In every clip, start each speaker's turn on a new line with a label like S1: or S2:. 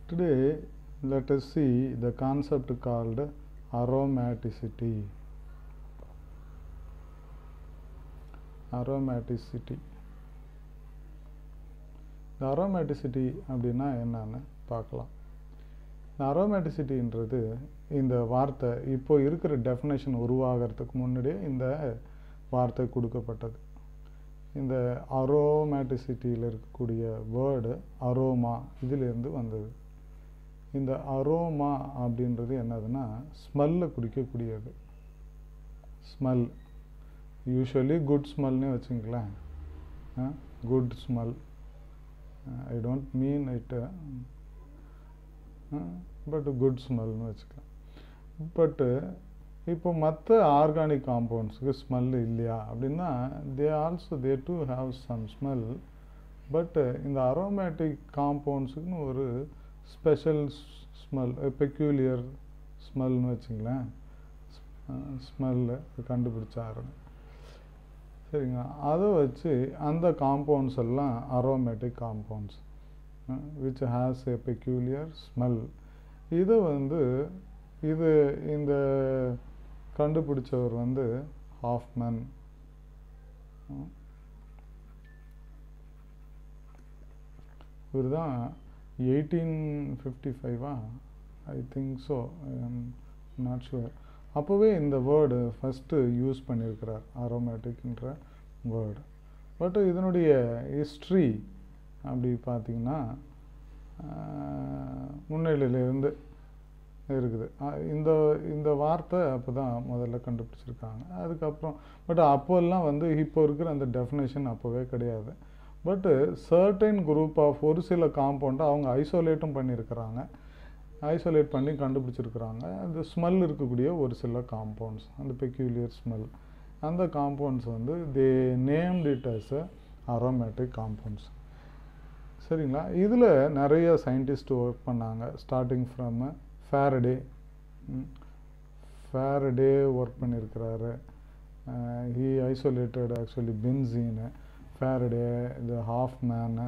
S1: Today, let us see the concept called aromaticity. Aromaticity. இந்த aromaticity அப்படின்னா என்னன்னு பார்க்கலாம் இந்த அரோமேட்டிசிட்டின்றது இந்த வார்த்தை இப்போ இருக்கிற டெஃபினேஷன் உருவாகிறதுக்கு முன்னாடியே இந்த வார்த்தை கொடுக்கப்பட்டது இந்த அரோமேட்டிசிட்டியில் இருக்கக்கூடிய வேர்டு அரோமா இதிலிருந்து வந்தது இந்த அரோமா அப்படின்றது என்னதுன்னா ஸ்மெல்லை குறிக்கக்கூடியது ஸ்மெல் யூஸ்வலி குட் ஸ்மெல்னே வச்சுங்களேன் good smell I don't mean it but good ஸ்மெல்னு வச்சுக்கலாம் பட்டு இப்போ மற்ற ஆர்கானிக் காம்பவுண்ட்ஸுக்கு ஸ்மெல் இல்லையா அப்படின்னா they also they to have some smell but இந்த அரோமேட்டிக் காம்பவுண்ட்ஸுக்குன்னு ஒரு ஸ்பெஷல் ஸ்மெல் பெக்யூலியர் ஸ்மெல்னு வச்சுங்களேன் ஸ்மெல்லு கண்டுபிடிச்சாரு சரிங்க அதை வச்சு அந்த காம்பவுண்ட்ஸ் எல்லாம் aromatic compounds which has a peculiar smell இதை வந்து இது இந்த கண்டுபிடிச்சவர் வந்து ஹாஃப்மேன் இவர் தான் எயிட்டீன் ஃபிஃப்டி ஃபைவா I think so not sure அப்போவே இந்த வேர்டு ஃபஸ்ட்டு யூஸ் பண்ணியிருக்கிறார் அரோமேட்டிக்ன்ற வேர்டு பட் இதனுடைய ஹிஸ்ட்ரி அப்படி பார்த்திங்கன்னா முன்னிலையிலேருந்து இருக்குது இந்த இந்த வார்த்தை அப்போ தான் முதல்ல கண்டுபிடிச்சிருக்காங்க அதுக்கப்புறம் பட் அப்போல்லாம் வந்து இப்போ இருக்கிற அந்த டெஃபினேஷன் அப்போவே கிடையாது பட்டு சர்டைன் குரூப் ஆஃப் ஒரு சில காம்பவுண்டை அவங்க ஐசோலேட்டும் பண்ணியிருக்கிறாங்க ஐசோலேட் பண்ணி கண்டுபிடிச்சிருக்கிறாங்க அந்த ஸ்மெல் இருக்கக்கூடிய ஒரு சில காம்பவுண்ட்ஸ் அந்த பெக்யூலியர் ஸ்மெல் அந்த காம்பவுண்ட்ஸ் வந்து they named it as aromatic compounds சரிங்களா இதில் நிறைய சயின்டிஸ்ட் ஒர்க் பண்ணாங்க starting from Faraday Faraday work பண்ணியிருக்கிறாரு he isolated actually benzene Faraday இது ஹாஃப்மேனு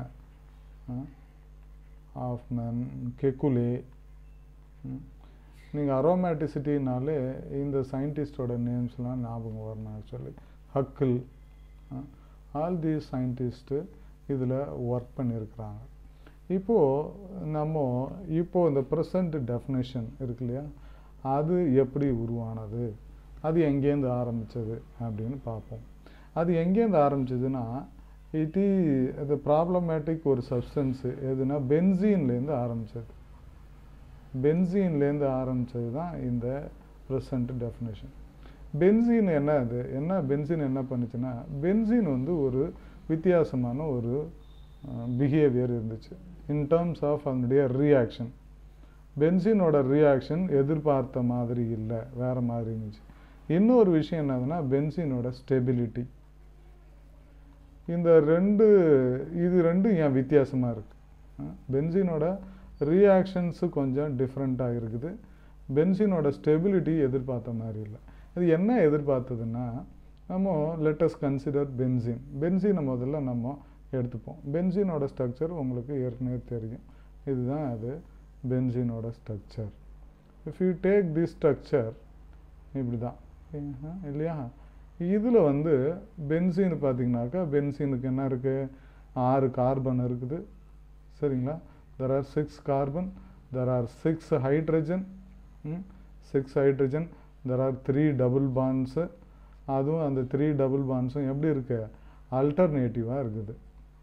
S1: ஹாஃப்மேன் கெக்குலே நீங்கள் அரோமேட்டிசிட்டினாலே இந்த சயின்டிஸ்டோட நேம்ஸ்லாம் ஞாபகம் வரணும் actually Huckel all these scientist இதில் ஒர்க் பண்ணியிருக்கிறாங்க இப்போது நம்ம இப்போது இந்த ப்ரெசண்ட் டெஃபினேஷன் இருக்கு இல்லையா அது எப்படி உருவானது அது எங்கேருந்து ஆரம்பித்தது அப்படின்னு பார்ப்போம் அது எங்கேருந்து ஆரம்பிச்சதுன்னா இட் இ அது ப்ராப்ளமேட்டிக் ஒரு சப்ஸ்டன்ஸு எதுனா பென்சீன்லேருந்து ஆரம்பித்தது பென்சீன்லேருந்து ஆரம்பித்தது தான் இந்த ப்ரெசண்ட் டெஃபினேஷன் பென்சீன் என்ன அது என்ன பென்சீன் என்ன பண்ணுச்சுன்னா பென்சீன் வந்து ஒரு வித்தியாசமான ஒரு பிஹேவியர் இருந்துச்சு இன் டேர்ம்ஸ் ஆஃப் அதனுடைய ரியாக்ஷன் பென்சீனோட ரியாக்ஷன் எதிர்பார்த்த மாதிரி இல்லை வேறு மாதிரி இருந்துச்சு இன்னொரு விஷயம் என்னதுன்னா பென்சீனோட ஸ்டெபிலிட்டி இந்த ரெண்டு இது ரெண்டும் ஏன் வித்தியாசமாக இருக்குது பென்சீனோட ரியாக்ஷன்ஸு கொஞ்சம் டிஃப்ரெண்ட்டாக இருக்குது பென்சினோட ஸ்டெபிலிட்டி எதிர்பார்த்த மாதிரி இல்லை இது என்ன எதிர்பார்த்ததுன்னா நம்ம லெட்டஸ் கன்சிடர் பென்சின் பென்சினை முதல்ல நம்ம எடுத்துப்போம் பென்சினோட ஸ்ட்ரக்சர் உங்களுக்கு ஏற்கனவே தெரியும் இதுதான் அது பென்சினோட structure if you take the structure இப்படி தான் இல்லையா இதில் வந்து பென்சின் பார்த்தீங்கன்னாக்கா பென்சினுக்கு என்ன இருக்குது ஆறு கார்பன் இருக்குது சரிங்களா there are six carbon there are six hydrogen hmm? six hydrogen there are three double bonds அதுவும் அந்த த்ரீ டபுள் பாண்ட்ஸும் எப்படி இருக்கு அல்டர்னேட்டிவாக இருக்குது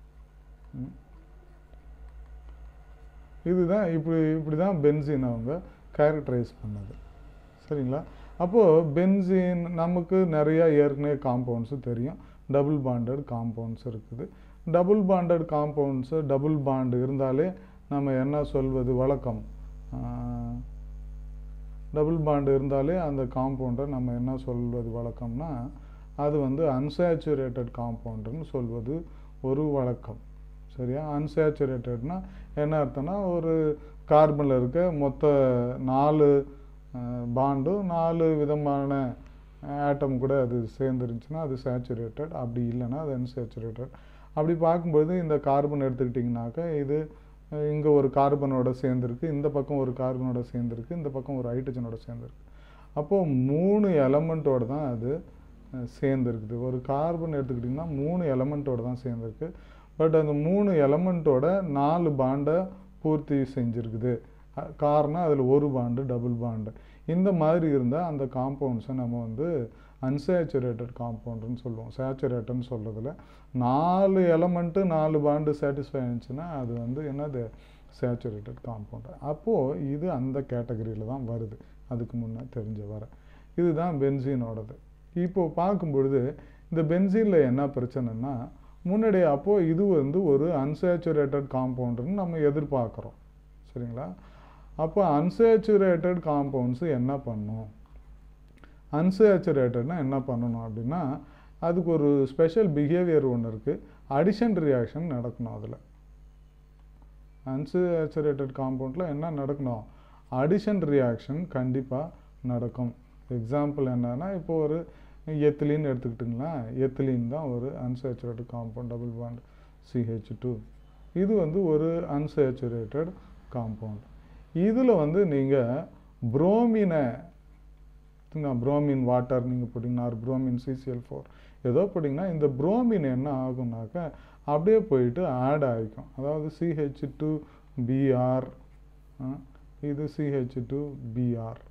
S1: இதுதான் இப்படி இப்படி தான் பென்சின் அவங்க கேரக்டரைஸ் பண்ணது சரிங்களா அப்போது பென்சின் நமக்கு நிறையா ஏற்கனவே காம்பவுண்ட்ஸு தெரியும் டபுள் பாண்டட் காம்பவுண்ட்ஸ் இருக்குது double bonded compounds double bond இருந்தாலே நம்ம என்ன சொல்வது வழக்கம் டபுள் பாண்டு இருந்தாலே அந்த காம்பவுண்டை நம்ம என்ன சொல்வது வழக்கம்னா அது வந்து அன்சேச்சுரேட்டட் காம்பவுண்டுன்னு சொல்வது ஒரு வழக்கம் சரியா அன்சேச்சுரேட்டட்னா என்ன அர்த்தம்னா ஒரு கார்பனில் இருக்க மொத்த நாலு பாண்டும் நாலு விதமான ஆட்டம் கூட அது சேர்ந்துருந்துச்சுன்னா அது சேச்சுரேட்டட் அப்படி இல்லைன்னா அது அன்சேச்சுரேட்டட் அப்படி பார்க்கும்போது இந்த கார்பன் எடுத்துக்கிட்டிங்கனாக்கா இது இங்கே ஒரு கார்பனோட சேர்ந்துருக்கு இந்த பக்கம் ஒரு கார்பனோட சேர்ந்துருக்கு இந்த பக்கம் ஒரு ஹைட்ரஜனோட சேர்ந்துருக்கு அப்போது மூணு எலமெண்ட்டோட தான் அது அஹ், சேர்ந்துருக்குது ஒரு கார்பன் எடுத்துக்கிட்டிங்கன்னா மூணு எலமெண்ட்டோட தான் சேர்ந்துருக்கு பட் அந்த மூணு எலமெண்ட்டோட நாலு பாண்டை பூர்த்தி செஞ்சுருக்குது அஹ், காரணம் அதில் ஒரு பாண்டு டபுள் பாண்டு இந்த மாதிரி இருந்தால் அந்த காம்பவுண்ட்ஸை நம்ம வந்து அன்சேச்சுரேட்டட் காம்பவுண்டுன்னு சொல்லுவோம் சேச்சுரேட்டட்னு சொல்கிறதுல நாலு எலமெண்ட்டு நாலு பாண்டு சாட்டிஸ்ஃபை ஆச்சுன்னா அது வந்து என்னது சேச்சுரேட்டட் காம்பவுண்ட் அப்போது இது அந்த கேட்டகரியில் தான் வருது அதுக்கு முன்னே தெரிஞ்ச வர இதுதான் பென்சீனோடது இப்போ பார்க்கும் பொழுது இந்த பென்சீனில் என்ன பிரச்சனைனா முன்னாடி அப்போது இது வந்து ஒரு அன்சேச்சுரேட்டட் காம்பவுண்டுன்னு நம்ம எதிர்பார்க்குறோம் சரிங்களா அப்போ அன்சேச்சுரேட்டட் காம்பவுண்ட்ஸு என்ன பண்ணும் அன்சேச்சுரேட்டட்னா என்ன பண்ணணும் அப்படின்னா அதுக்கு ஒரு ஸ்பெஷல் பிஹேவியர் ஒன்று இருக்குது அடிஷன் ரியாக்ஷன் நடக்கணும் அதில் அன்சேச்சுரேட்டட் காம்பவுண்டில் என்ன நடக்கணும் அடிஷன் ரியாக்ஷன் கண்டிப்பாக நடக்கும் எக்ஸாம்பிள் என்னன்னா இப்போ ஒரு எத்திலின் எடுத்துக்கிட்டிங்களா எத்திலின் தான் ஒரு unsaturated compound double bond CH two இது வந்து ஒரு அன்சேச்சுரேட்டட் காம்பவுண்ட் இதில் வந்து நீங்கள் புரோமினை புரோமின் வாட்டர் நீங்கள் போட்டிங்கன்னா ஆர் புரோமின் சிசிஎல் ஃபோர் ஏதோ போட்டிங்கன்னா இந்த புரோமின் என்ன ஆகும்னாக்கா அப்படியே போயிட்டு ஆட் ஆகிக்கும் அதாவது சிஹெச் டூ பிஆர் இது சிஹெச் டூ பிஆர்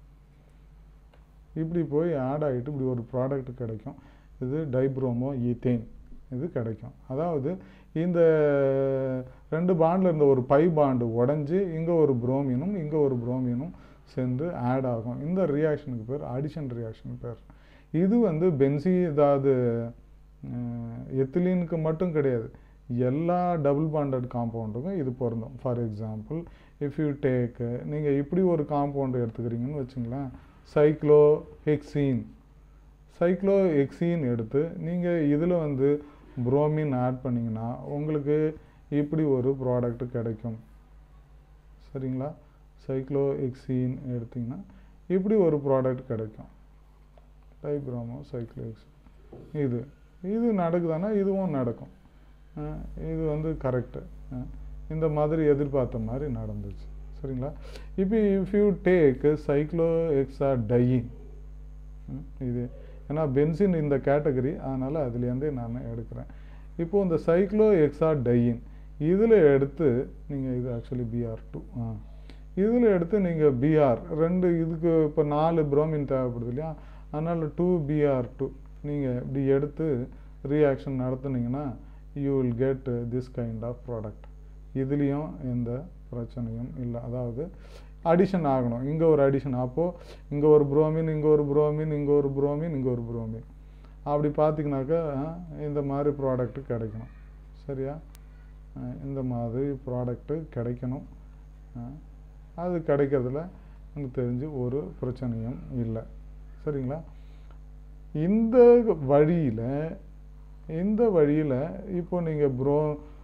S1: இப்படி போய் ஆட் ஆகிட்டு இப்படி ஒரு ப்ராடக்ட் கிடைக்கும் இது டைப்ரோமோ ஈத்தேன் இது கிடைக்கும் அதாவது இந்த ரெண்டு பாண்டில் இருந்த ஒரு பை பாண்டு உடஞ்சி இங்கே ஒரு புரோமினும் இங்கே ஒரு புரோமினும் சேர்ந்து ஆட் ஆகும் இந்த ரியாக்ஷனுக்கு பேர் அடிஷன் ரியாக்ஷன் பேர் இது வந்து பென்சி அதாவது எத்திலீனுக்கு மட்டும் கிடையாது எல்லா டபுள் பாண்டட் காம்பவுண்டுக்கும் இது பொருந்தும் for example if you take நீங்கள் இப்படி ஒரு காம்பவுண்டு எடுத்துக்கிறீங்கன்னு வச்சுங்களேன் சைக்ளோ ஹெக்ஸீன் சைக்ளோ எக்ஸீன் எடுத்து நீங்கள் இதில் வந்து புரோமின் ஆட் பண்ணிங்கன்னா உங்களுக்கு இப்படி ஒரு ப்ராடக்ட் கிடைக்கும் சரிங்களா சைக்ளோ எக்ஸீன் எடுத்திங்கன்னா இப்படி ஒரு ப்ராடக்ட் கிடைக்கும் டைப்ரோமோ சைக்ளோ எக்ஸீன் இது இது நடக்குதானா இதுவும் நடக்கும் அஹ் இது வந்து கரெக்டு இந்த மாதிரி எதிர்பார்த்த மாதிரி நடந்துச்சு சரிங்களா இப்போ if you take cyclohexadiene இது ஏன்னா பென்சின் இந்த கேட்டகரி அதனால் அதுலேருந்தே நான் எடுக்கிறேன் இப்போது இந்த சைக்ளோ எக்ஸா டையின் இதில் எடுத்து நீங்கள் இது ஆக்சுவலி பிஆர் டூ ஆ இதில் எடுத்து நீங்கள் பிஆர் ரெண்டு இதுக்கு இப்போ நாலு புரோமின் தேவைப்படுது இல்லையா அதனால் டூ பிஆர் டூ நீங்கள் இப்படி எடுத்து ரியாக்ஷன் நடத்துனீங்கன்னா you will get this kind of product இதுலேயும் எந்த பிரச்சனையும் இல்லை அதாவது அடிஷன் ஆகணும் இங்கே ஒரு அடிஷன் அப்போது இங்கே ஒரு புரோமின் இங்கே ஒரு புரோமின் இங்கே ஒரு புரோமின் இங்கே ஒரு புரோமின் அப்படி பார்த்தீங்கன்னாக்கா இந்த மாதிரி ப்ராடக்ட் கிடைக்கணும் சரியா அஹ் இந்த மாதிரி ப்ராடக்ட்டு கிடைக்கணும் அஹ் அது கிடைக்கிறதுல எனக்கு தெரிஞ்சு ஒரு பிரச்சனையும் இல்லை சரிங்களா இந்த வழியில் இந்த வழியில் இப்போ நீங்கள் ப்ரோ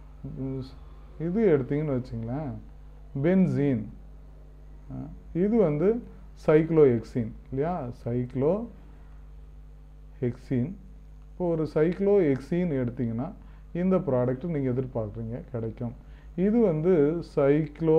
S1: இது எடுத்தீங்கன்னு வச்சுங்களேன் பென்சீன் அஹ் இது வந்து சைக்ளோ எக்ஸின் இல்லையா சைக்ளோ ஹெக்ஸின் இப்போ ஒரு சைக்ளோ எக்ஸின் எடுத்தீங்கன்னா இந்த ப்ராடக்ட் நீங்கள் எதிர்பார்க்குறீங்க கிடைக்கும் இது வந்து சைக்ளோ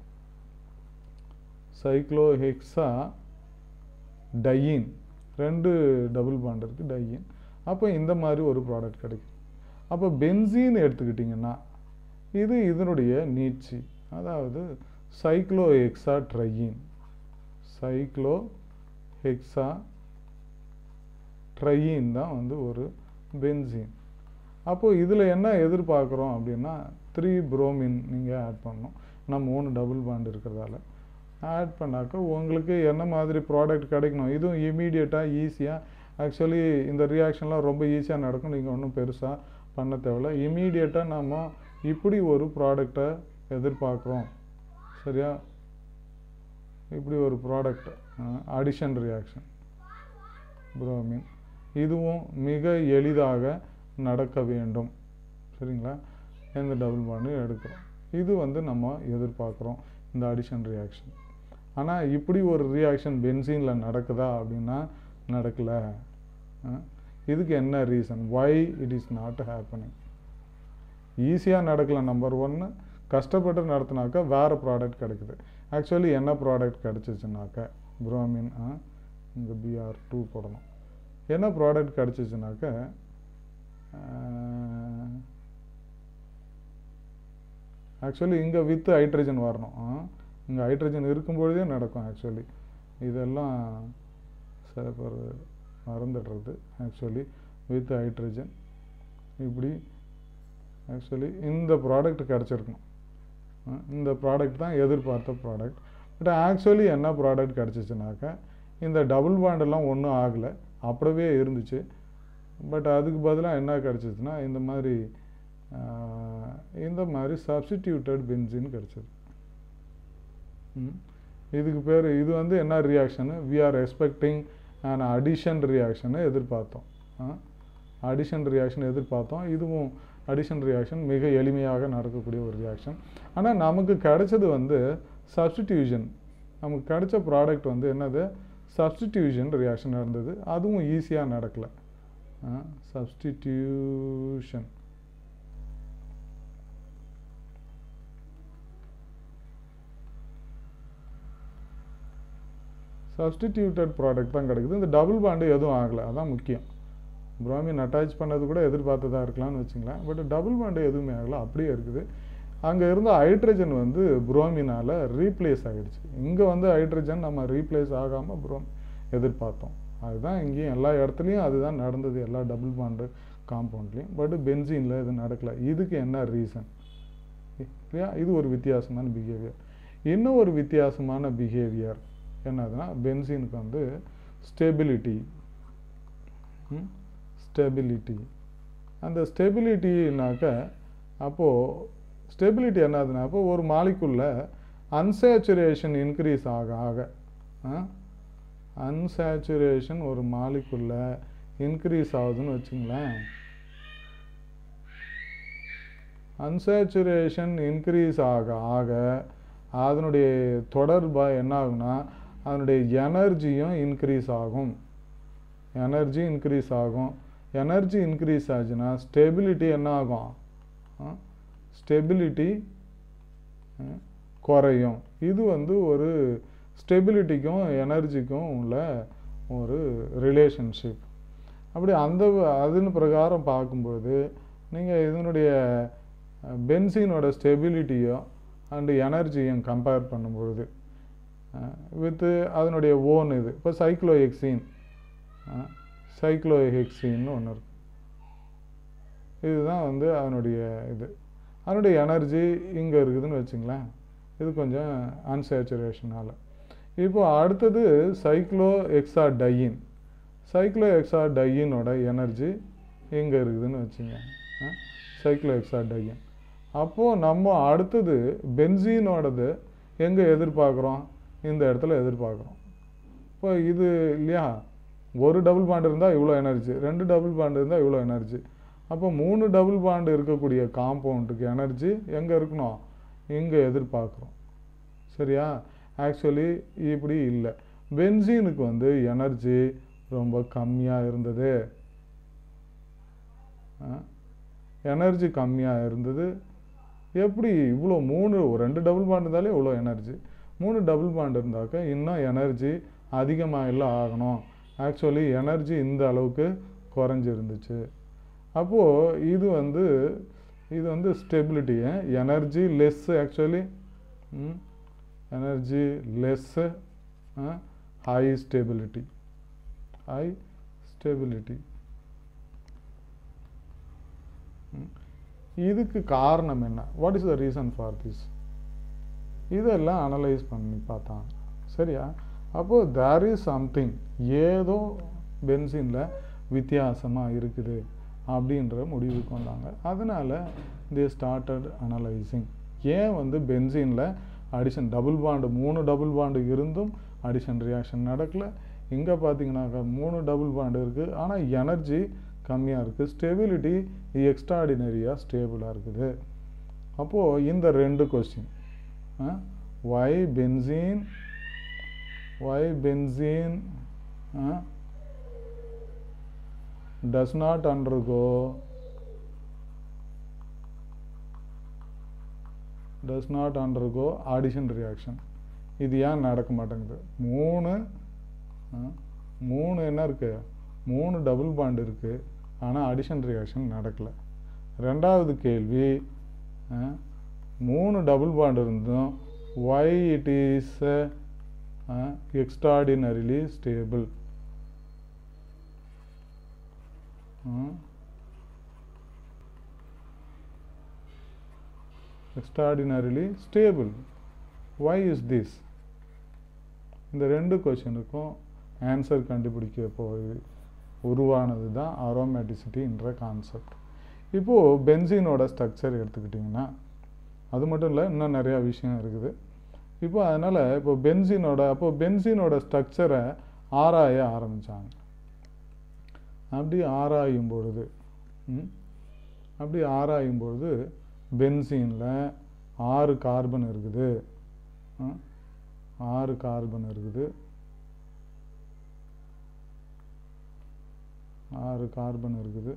S1: சைக்ளோ ஹெக்ஸா டையின் ரெண்டு டபுள் பாண்ட் இருக்குது டையின் அப்போ இந்த மாதிரி ஒரு ப்ராடக்ட் கிடைக்கும் அப்போ பென்சீன் எடுத்துக்கிட்டிங்கன்னா இது இதனுடைய நீட்சி அதாவது cyclohexatriene cyclohexatriene தான் வந்து ஒரு பென்சீன் அப்போது இதில் என்ன எதிர்பார்க்குறோம் அப்படின்னா த்ரீ புரோமின் நீங்கள் ஆட் பண்ணணும் நம்ம மூணு டபுள் பாண்ட் இருக்கிறதால ஆட் பண்ணாக்க உங்களுக்கு என்ன மாதிரி ப்ராடக்ட் கிடைக்கணும் இதுவும் இமீடியட்டாக ஈஸியாக ஆக்சுவலி இந்த ரியாக்ஷன்லாம் ரொம்ப ஈஸியாக நடக்கும் நீங்கள் ஒன்றும் பெருசாக பண்ண தேவையில்ல இமீடியட்டாக நம்ம இப்படி ஒரு ப்ராடக்டை எதிர்பார்க்குறோம் சரியா இப்படி ஒரு ப்ராடக்ட் அடிஷன் ரியாக்ஷன் புரோமின் இதுவும் மிக எளிதாக நடக்க வேண்டும் சரிங்களா எந்த டபுள் பாண்டும் எடுக்கிறோம் இது வந்து நம்ம எதிர்பார்க்குறோம் இந்த அடிஷன் ரியாக்ஷன் ஆனால் இப்படி ஒரு ரியாக்ஷன் பென்சீனில் நடக்குதா அப்படின்னா நடக்கலை இதுக்கு என்ன reason why it is not happening ஈஸியாக நடக்கல நம்பர் ஒன்று கஷ்டப்பட்டு நடத்தினாக்கா வேறு ப்ராடக்ட் கிடைக்குது ஆக்சுவலி என்ன ப்ராடக்ட் கிடச்சிச்சுனாக்கா புரோமின் இங்கே பிஆர் டூ போடணும் என்ன ப்ராடக்ட் கிடச்சிச்சுனாக்கா ஆக்சுவலி இங்கே வித் ஹைட்ரஜன் வரணும் இங்கே ஹைட்ரஜன் இருக்கும்பொழுதே நடக்கும் ஆக்சுவலி இதெல்லாம் சில பேர் மறந்துடுறது ஆக்சுவலி வித் ஹைட்ரஜன் இப்படி ஆக்சுவலி இந்த ப்ராடக்ட் கிடச்சிருக்கணும் அஹ் இந்த ப்ராடக்ட் தான் எதிர்பார்த்த ப்ராடக்ட் பட் ஆக்சுவலி என்ன ப்ராடக்ட் கிடச்சிச்சுனாக்கா இந்த டபுள் பாண்டெல்லாம் ஒன்றும் ஆகலை அப்படியே இருந்துச்சு பட் அதுக்கு பதிலாக என்ன கிடச்சிச்சுன்னா இந்த மாதிரி ஆஹ், இந்த மாதிரி சப்ஸ்டிடியூட்டட் பென்சின் கிடச்சிது இதுக்கு பேர் இது வந்து என்ன ரியாக்ஷனு we are expecting and addition ரியாக்ஷனை எதிர்பார்த்தோம் அடிஷன் ரியாக்ஷன் எதிர்பார்த்தோம் இதுவும் அடிஷன் ரியாக்ஷன் மிக எளிமையாக நடக்கக்கூடிய ஒரு ரியாக்ஷன் ஆனால் நமக்கு கிடைச்சது வந்து சப்ஸ்டிடியூஷன் நமக்கு கிடைச்ச ப்ராடக்ட் வந்து என்னது சப்ஸ்டிடியூஷன் ரியாக்ஷன் நடந்தது அதுவும் ஈஸியாக நடக்கலை சப்ஸ்டிடியூஷன் சப்ஸ்டிடியூட்டட் ப்ராடக்ட் தான் கிடைக்குது இந்த டபுள் பாண்டு எதுவும் ஆகலை அதான் முக்கியம் புரோமின் அட்டாச் பண்ணது கூட எதிர்பார்த்ததா இருக்கலாம்னு வச்சுங்களேன் பட் டபுள் பாண்டு எதுவுமே ஆகலை அப்படியே இருக்குது அங்கே இருந்த ஹைட்ரஜன் வந்து புரோமினால் ரீப்ளேஸ் ஆகிடுச்சு இங்கே வந்து ஹைட்ரஜன் நம்ம ரீப்ளேஸ் ஆகாமல் புரோம் எதிர்பார்த்தோம் அதுதான் இங்கேயும் எல்லா இடத்துலையும் அதுதான் நடந்தது எல்லா டபுள் பாண்டு காம்பவுண்ட்லேயும் பட் பென்சீனில் இது நடக்கலை இதுக்கு என்ன ரீசன் இல்லையா இது ஒரு வித்தியாசமான பிஹேவியர் இன்னும் ஒரு வித்தியாசமான பிஹேவியர் என்னதுன்னா பென்சீனுக்கு வந்து ஸ்டெபிலிட்டி ஸ்டெபிலிட்டி அந்த ஸ்டெபிலிட்டினாக்க அப்போது ஸ்டெபிலிட்டி என்னதுன்னா அப்போ ஒரு மாலிக்குள்ள அன்சேச்சுரேஷன் இன்க்ரீஸ் ஆக ஆக அன்சேச்சுரேஷன் ஒரு மாலிக்குள்ள இன்க்ரீஸ் ஆகுதுன்னு வச்சுங்களேன் அன்சேச்சுரேஷன் இன்க்ரீஸ் ஆக ஆக அதனுடைய தொடர்பாக என்ன ஆகும்னா அதனுடைய எனர்ஜியும் இன்க்ரீஸ் ஆகும் எனர்ஜி இன்க்ரீஸ் ஆகும் எனர்ஜி இன்க்ரீஸ் ஆச்சுன்னா ஸ்டெபிலிட்டி என்ன ஆகும் ஸ்டெபிலிட்டி குறையும் இது வந்து ஒரு ஸ்டெபிலிட்டிக்கும் எனர்ஜிக்கும் உள்ள ஒரு ரிலேஷன்ஷிப் அப்படி அந்த அதன் பிரகாரம் பார்க்கும்போது நீங்கள் இதனுடைய பென்சீனோட ஸ்டெபிலிட்டியும் அண்டு எனர்ஜியும் கம்பேர் பண்ணும்பொழுது வித்து அதனுடைய ஓன் இது இப்போ சைக்ளோ எக்ஸின் சைக்ளோ ஹெக்ஸின்னு ஒன்று இருக்கு இதுதான் வந்து அதனுடைய இது அதனுடைய எனர்ஜி இங்கே இருக்குதுன்னு வச்சுங்களேன் இது கொஞ்சம் அன்சேச்சுரேஷனால் இப்போ அடுத்தது சைக்ளோ எக்ஸா டையின் சைக்ளோ எக்ஸா டையினோட எனர்ஜி எங்கே இருக்குதுன்னு வச்சுங்க சைக்ளோ எக்ஸா டையின் அப்போது நம்ம அடுத்தது பென்சீனோடது எங்கே எதிர்பார்க்குறோம் இந்த இடத்துல எதிர்பார்க்குறோம் இப்போ இது இல்லையா ஒரு டபுள் பாண்ட் இருந்தால் இவ்வளோ எனர்ஜி ரெண்டு டபுள் பாண்ட் இருந்தால் இவ்வளோ எனர்ஜி அப்போ மூணு டபுள் பாண்ட் இருக்கக்கூடிய காம்பவுண்டுக்கு எனர்ஜி எங்கே இருக்கணும் இங்கே எதிர்பார்க்குறோம் சரியா ஆக்சுவலி இப்படி இல்லை பென்சீனுக்கு வந்து எனர்ஜி ரொம்ப கம்மியாக இருந்தது எனர்ஜி கம்மியாக இருந்தது எப்படி இவ்வளோ மூணு ரெண்டு டபுள் பாண்ட் இருந்தாலே இவ்வளோ எனர்ஜி மூணு டபுள் பாண்ட் இருந்தாக்க இன்னும் எனர்ஜி அதிகமாக இல்லை ஆகணும் ஆக்சுவலி எனர்ஜி இந்த அளவுக்கு குறைஞ்சிருந்துச்சு அப்போது இது வந்து இது வந்து stability energy less actually energy less high stability high stability இதுக்கு காரணம் என்ன what is the reason for this இதெல்லாம் அனலைஸ் பண்ணி பார்த்தாங்க சரியா அப்போது தேர் இஸ் சம்திங் ஏதோ பென்சினில் வித்தியாசமாக இருக்குது அப்படின்ற முடிவுக்கு வந்தாங்க அதனால் தே ஸ்டார்டட் அனலைசிங் ஏன் வந்து பென்சினில் அடிஷன் டபுள் பாண்டு மூணு டபுள் பாண்டு இருந்தும் அடிஷன் ரியாக்ஷன் நடக்கலை இங்கே பார்த்தீங்கன்னாக்கா மூணு டபுள் பாண்டு இருக்குது ஆனால் எனர்ஜி கம்மியாக இருக்குது ஸ்டெபிலிட்டி எக்ஸ்ட்ராடினரியாக ஸ்டேபிளாக இருக்குது அப்போது இந்த ரெண்டு question why benzene why benzene does not undergo does not undergo addition reaction இது ஏன் நடக்க மாட்டேங்குது மூணு ஆ, மூணு என்ன இருக்கு மூணு டபுள் பாண்ட் இருக்கு ஆனால் அடிஷன் ரியாக்ஷன் நடக்கல ரெண்டாவது கேள்வி ஆ, மூணு டபுள் பாண்ட் இருந்தும் why it is extraordinarily stable extraordinarily stable why is this இந்த ரெண்டு கொஷனுக்கும் ஆன்சர் கண்டுபிடிக்க போய் உருவானது தான் அரோமேட்டிசிட்டின்ற கான்செப்ட் இப்போது பென்சீனோட ஸ்ட்ரக்சர் எடுத்துக்கிட்டிங்கன்னா அது மட்டும் இல்லை இன்னும் நிறையா விஷயம் இருக்குது இப்போ அதனால் இப்போ பென்சீனோட அப்போ பென்சீனோட ஸ்ட்ரக்சரை ஆராய ஆரம்பித்தாங்க அப்படி ஆராயும் பொழுது ம், அப்படி ஆராயும் பொழுது பென்சீனில் ஆறு கார்பன் இருக்குது ஆ, ஆறு கார்பன் இருக்குது ஆறு கார்பன் இருக்குது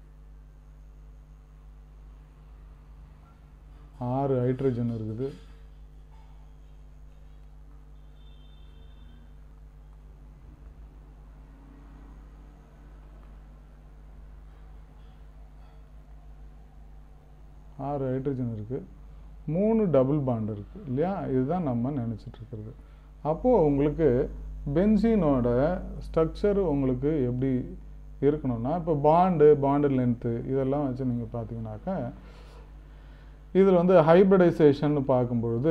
S1: ஆறு ஹைட்ரஜன் இருக்குது ஆறு ஹைட்ரஜன் இருக்குது மூணு டபுள் பாண்ட் இருக்குது இல்லையா இதுதான் நம்ம நினச்சிட்டு இருக்கிறது அப்போது உங்களுக்கு பென்சீனோட ஸ்ட்ரக்சர் உங்களுக்கு எப்படி இருக்கணும்னா இப்போ பாண்டு பாண்டு லென்த்து இதெல்லாம் வச்சு நீங்கள் பார்த்தீங்கன்னாக்கா இதில் வந்து ஹைப்ரிடைசேஷன் பார்க்கும்பொழுது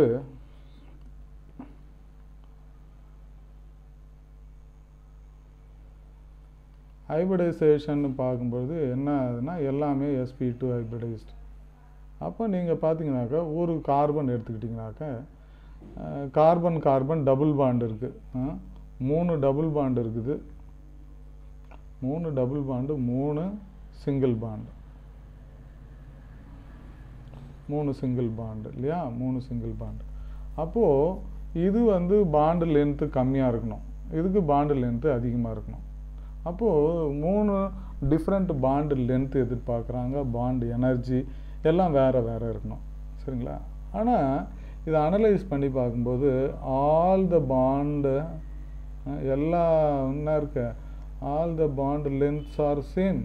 S1: ஹைப்ரிடைசேஷன் பார்க்கும்பொழுது என்ன ஆகுதுன்னா எல்லாமே எஸ்பி டூ ஹைப்ரிடைஸ்டு அப்போ நீங்கள் பார்த்தீங்கன்னாக்கா ஒரு கார்பன் எடுத்துக்கிட்டிங்கனாக்கா கார்பன் கார்பன் டபுள் பாண்ட் இருக்குது மூணு டபுள் பாண்ட் இருக்குது மூணு டபுள் பாண்டு மூணு சிங்கிள் பாண்டு மூணு சிங்கிள் பாண்டு இல்லையா மூணு சிங்கிள் பாண்டு அப்போது இது வந்து பாண்டு லென்த்து கம்மியாக இருக்கணும் இதுக்கு பாண்டு லென்த்து அதிகமாக இருக்கணும் அப்போது மூணு டிஃப்ரெண்ட் பாண்டு லென்த் எதிர்பார்க்குறாங்க பாண்டு எனர்ஜி எல்லாம் வேறு வேறு இருக்கணும் சரிங்களா ஆனால் இதை அனலைஸ் பண்ணி பார்க்கும்போது ஆல் த பாண்டு எல்லா என்ன இருக்க all the bond lengths are same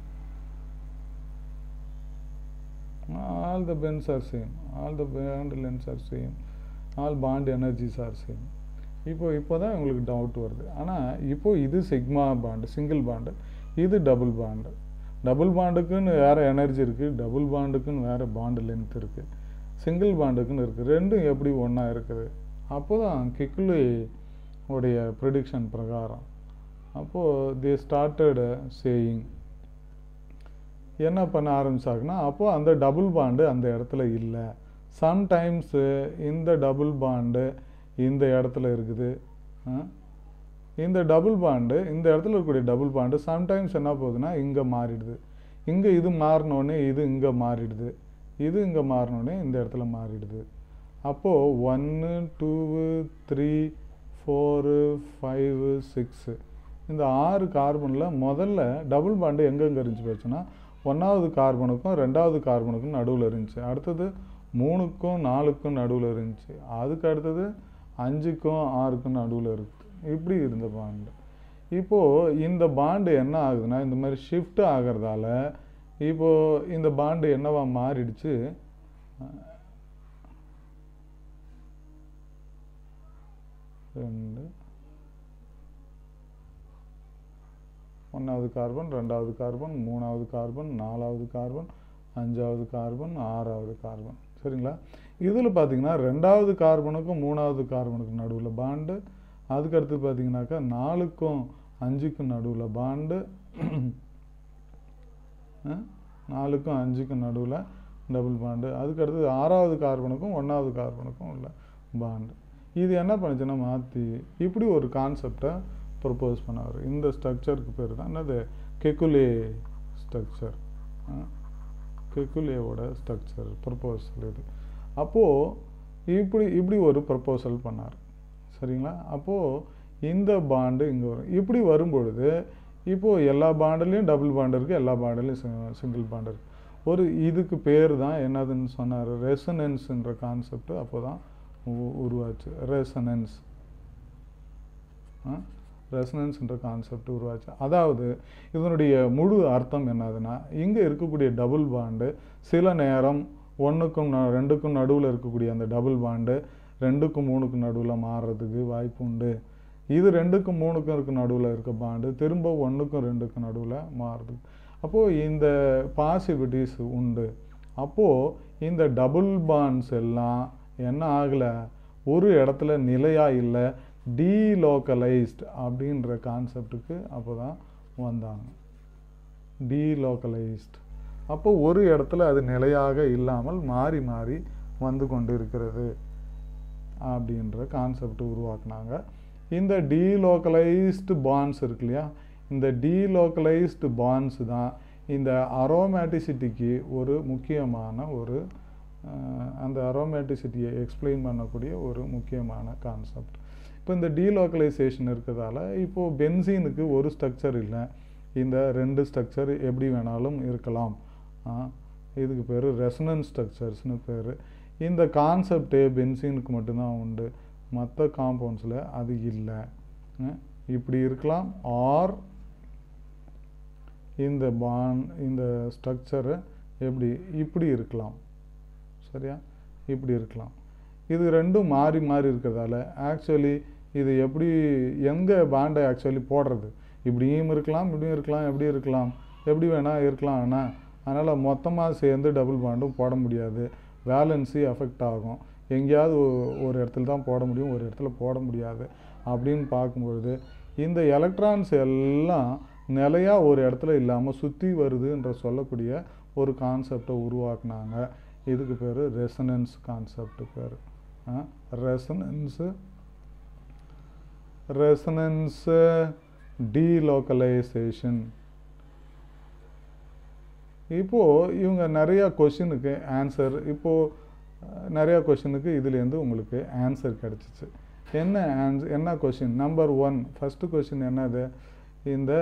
S1: all the bonds are same all the bond lengths are same all bond energies are same இப்போ இப்போ தான் உங்களுக்கு டவுட் வருது ஆனால் இப்போ இது சிக்மா பாண்டு சிங்கிள் பாண்டு இது டபுள் பாண்டு டபுள் பாண்டுக்குன்னு வேறு எனர்ஜி இருக்குது டபுள் பாண்டுக்குன்னு வேறு பாண்டு லென்த் இருக்குது சிங்கிள் பாண்டுக்குன்னு இருக்குது ரெண்டும் எப்படி ஒன்றா இருக்குது அப்போ தான் கிக்குலி உடைய ப்ரிடிக்ஷன் பிரகாரம் அப்போது தே ஸ்டார்டட் சேயிங் என்ன பண்ண ஆரம்பிச்சாங்கன்னா அப்போது அந்த டபுள் பாண்டு அந்த இடத்துல இல்லை சம்டைம்ஸு இந்த டபுள் பாண்டு இந்த இடத்துல இருக்குது ஆ? இந்த டபுள் பாண்டு இந்த இடத்துல இருக்கக்கூடிய டபுள் பாண்டு சம்டைம்ஸ் என்ன போகுதுன்னா இங்கே மாறிடுது இங்கே இது மாறினோடனே இது இங்கே மாறிடுது இது இங்கே மாறினோடனே இந்த இடத்துல மாறிடுது அப்போது ஒன்று two three four five six இந்த ஆறு கார்பனில் முதல்ல டபுள் பாண்டு எங்கெங்கே இருந்துச்சு போச்சுன்னா ஒன்றாவது கார்பனுக்கும் ரெண்டாவது கார்பனுக்கும் நடுவில் இருந்துச்சு அடுத்தது மூணுக்கும் நாலுக்கும் நடுவில் இருந்துச்சு அதுக்கு அடுத்தது அஞ்சுக்கும் ஆறுக்கும் நடுவில் இருக்குது இப்படி இருந்த பாண்டு இப்போது இந்த பாண்டு என்ன ஆகுதுன்னா இந்த மாதிரி ஷிஃப்ட் ஆகிறதால இப்போது இந்த பாண்டு என்னவா மாறிடுச்சு ரெண்டு ஒன்றாவது கார்பன் ரெண்டாவது கார்பன் மூணாவது கார்பன் நாலாவது கார்பன் அஞ்சாவது கார்பன் ஆறாவது கார்பன் சரிங்களா இதில் பார்த்தீங்கன்னா ரெண்டாவது கார்பனுக்கும் மூணாவது கார்பனுக்கும் நடுவில் பாண்டு அதுக்கடுத்து பார்த்தீங்கன்னாக்கா நாலுக்கும் அஞ்சுக்கும் நடுவில் பாண்டு அஹ், நாலுக்கும் அஞ்சுக்கும் நடுவில் டபுள் பாண்டு அதுக்கடுத்து ஆறாவது கார்பனுக்கும் ஒன்றாவது கார்பனுக்கும் உள்ள பாண்டு இது என்ன பண்ணுச்சுன்னா மாற்றி இப்படி ஒரு கான்செப்டை ப்ரப்போஸ் பண்ணார் இந்த ஸ்ட்ரக்சருக்கு பேர் தான் என்னது கெக்குலே ஸ்ட்ரக்சர் கெக்குலேவோட ஸ்ட்ரக்சர் ப்ரப்போசல் இது அப்போது இப்படி இப்படி ஒரு ப்ரப்போசல் பண்ணார் சரிங்களா அப்போது இந்த பாண்டு இங்கே வரும் இப்படி வரும்பொழுது இப்போது எல்லா பாண்டுலேயும் டபுள் பாண்டு இருக்குது எல்லா பாண்டுலேயும் சிங்கிள் பாண்டு இருக்குது ஒரு இதுக்கு பேர் தான் என்னதுன்னு சொன்னார் ரெசனன்ஸ்ன்ற கான்செப்ட் அப்போ தான் உருவாச்சு ரெசனன்ஸ் ரெசனன்ஸ்ன்ற கான்செப்ட் உருவாச்சு அதாவது இதனுடைய முழு அர்த்தம் என்னதுன்னா இங்கே இருக்கக்கூடிய டபுள் பாண்டு சில நேரம் ஒன்றுக்கும் ரெண்டுக்கும் நடுவில் இருக்கக்கூடிய அந்த டபுள் பாண்டு ரெண்டுக்கும் மூணுக்கும் நடுவில் மாறுறதுக்கு வாய்ப்பு உண்டு இது ரெண்டுக்கும் மூணுக்கும் இருக்க நடுவில் இருக்க பாண்டு திரும்ப ஒன்றுக்கும் ரெண்டுக்கும் நடுவில் மாறுது அப்போது இந்த பாசிபிலிட்டிஸ் உண்டு அப்போது இந்த டபுள் பாண்ட்ஸ் எல்லாம் என்ன ஆகலை ஒரு இடத்துல நிலையாக இல்லை டீலோக்கலைஸ்ட் அப்படின்ற கான்செப்டுக்கு அப்போ தான் வந்தாங்க டீலோக்கலைஸ்ட் அப்போ ஒரு இடத்துல அது நிலையாக இல்லாமல் மாறி மாறி வந்து கொண்டு இருக்கிறது அப்படின்ற கான்செப்ட் உருவாக்குனாங்க இந்த டீலோக்கலைஸ்டு பாண்ட்ஸ் இருக்கு இல்லையா இந்த டீலோக்கலைஸ்டு பாண்ட்ஸ் தான் இந்த அரோமேட்டிசிட்டிக்கு ஒரு முக்கியமான ஒரு அந்த அரோமேட்டிசிட்டியை எக்ஸ்பிளைன் பண்ணக்கூடிய ஒரு முக்கியமான கான்செப்ட் இப்போ இந்த டீலோக்கலைசேஷன் இருக்கிறதால இப்போது பென்சீனுக்கு ஒரு ஸ்ட்ரக்சர் இல்லை இந்த ரெண்டு ஸ்ட்ரக்சர் எப்படி வேணாலும் இருக்கலாம் இதுக்கு பேர் ரெசனன்ஸ் ஸ்ட்ரக்சர்ஸ்னு பேர் இந்த கான்செப்டே பென்சீனுக்கு மட்டும்தான் உண்டு மற்ற காம்பவுண்ட்ஸில் அது இல்லை இப்படி இருக்கலாம் ஆர் இந்த பான் இந்த ஸ்ட்ரக்சரு எப்படி இப்படி இருக்கலாம் சரியா இப்படி இருக்கலாம் இது ரெண்டும் மாறி மாறி இருக்கிறதால ஆக்சுவலி இது எப்படி எங்கே பாண்டை ஆக்சுவலி போடுறது இப்படியும் இருக்கலாம் இப்படியும் இருக்கலாம் எப்படி இருக்கலாம் எப்படி வேணால் இருக்கலாம் ஆனால் அதனால் மொத்தமாக சேர்ந்து டபுள் பாண்டும் போட முடியாது வேலன்சி அஃபெக்ட் ஆகும் எங்கேயாவது ஒரு இடத்துல தான் போட முடியும் ஒரு இடத்துல போட முடியாது அப்படின்னு பார்க்கும்பொழுது இந்த எலக்ட்ரான்ஸ் எல்லாம் நிலையாக ஒரு இடத்துல இல்லாமல் சுற்றி வருதுன்ற சொல்லக்கூடிய ஒரு கான்செப்டை உருவாக்குனாங்க இதுக்கு பேர் ரெசனன்ஸ் கான்செப்ட் பேர் ரெசனன்ஸு ரெசனன்ஸு டீலோக்கலைசேஷன் இப்போது இவங்க நிறையா கொஷினுக்கு ஆன்சர் இப்போது நிறையா கொஷினுக்கு இதுலேருந்து உங்களுக்கு ஆன்சர் கிடச்சிச்சு என்ன ஆன்ஸ் என்ன question number one first question என்னது இந்த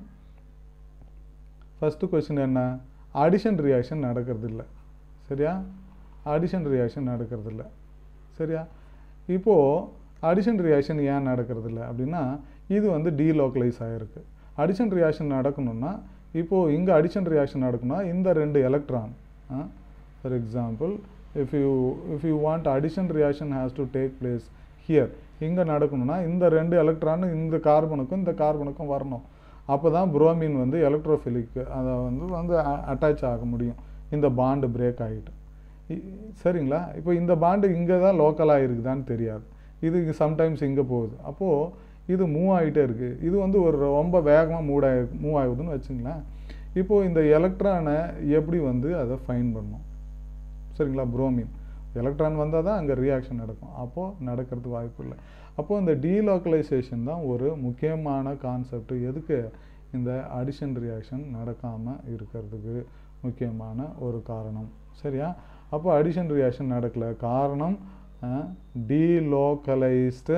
S1: ஃபஸ்ட்டு கொஷின் என்ன அடிஷன் ரியாக்ஷன் நடக்கிறது இல்லை சரியா அடிஷன் ரியாக்ஷன் நடக்கிறது இல்லை சரியா இப்போது அடிஷன் ரியாக்ஷன் ஏன் நடக்கிறது இல்லை அப்படின்னா இது வந்து டீலோக்கலைஸ் ஆகிருக்கு அடிஷன் ரியாக்ஷன் நடக்கணும்னா இப்போது இங்கே அடிஷன் ரியாக்ஷன் நடக்கணும்னா இந்த ரெண்டு electron for example if you if you want addition reaction has to take place here இங்கே நடக்கணும்னா இந்த ரெண்டு எலக்ட்ரான் இந்த கார்பனுக்கும் இந்த கார்பனுக்கும் வரணும் அப்போ தான் புரோமின் வந்து எலக்ட்ரோஃபிலிக் அதை வந்து வந்து அட்டாச் ஆக முடியும் இந்த பாண்டு பிரேக் ஆகிட்டு சரிங்களா இப்போ இந்த பாண்டு இங்கே தான் லோக்கலாக இருக்குதான்னு தெரியாது இது சம்டைம்ஸ் இங்கே போகுது அப்போது இது மூவ் ஆகிட்டே இருக்குது இது வந்து ஒரு ரொம்ப வேகமாக மூவ் ஆகி மூவ் ஆகுதுன்னு வச்சுங்களேன் இப்போது இந்த எலக்ட்ரானை எப்படி வந்து அதை ஃபைன் பண்ணும் சரிங்களா புரோமின் எலக்ட்ரான் வந்தால் தான் அங்கே ரியாக்ஷன் நடக்கும் அப்போது நடக்கிறதுக்கு வாய்ப்பு இல்லை அப்போது இந்த டீலோக்கலைசேஷன் தான் ஒரு முக்கியமான கான்செப்ட் எதுக்கு இந்த அடிஷன் ரியாக்ஷன் நடக்காமல் இருக்கிறதுக்கு முக்கியமான ஒரு காரணம் சரியா அப்போ அடிஷன் ரியாக்ஷன் நடக்கலை காரணம் டீலோக்கலைஸ்டு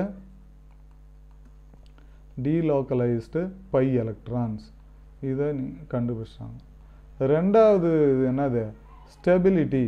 S1: டீலோக்கலைஸ்டு பை எலக்ட்ரான்ஸ் இதை கண்டுபிடிச்சாங்க ரெண்டாவது இது என்னது ஸ்டெபிலிட்டி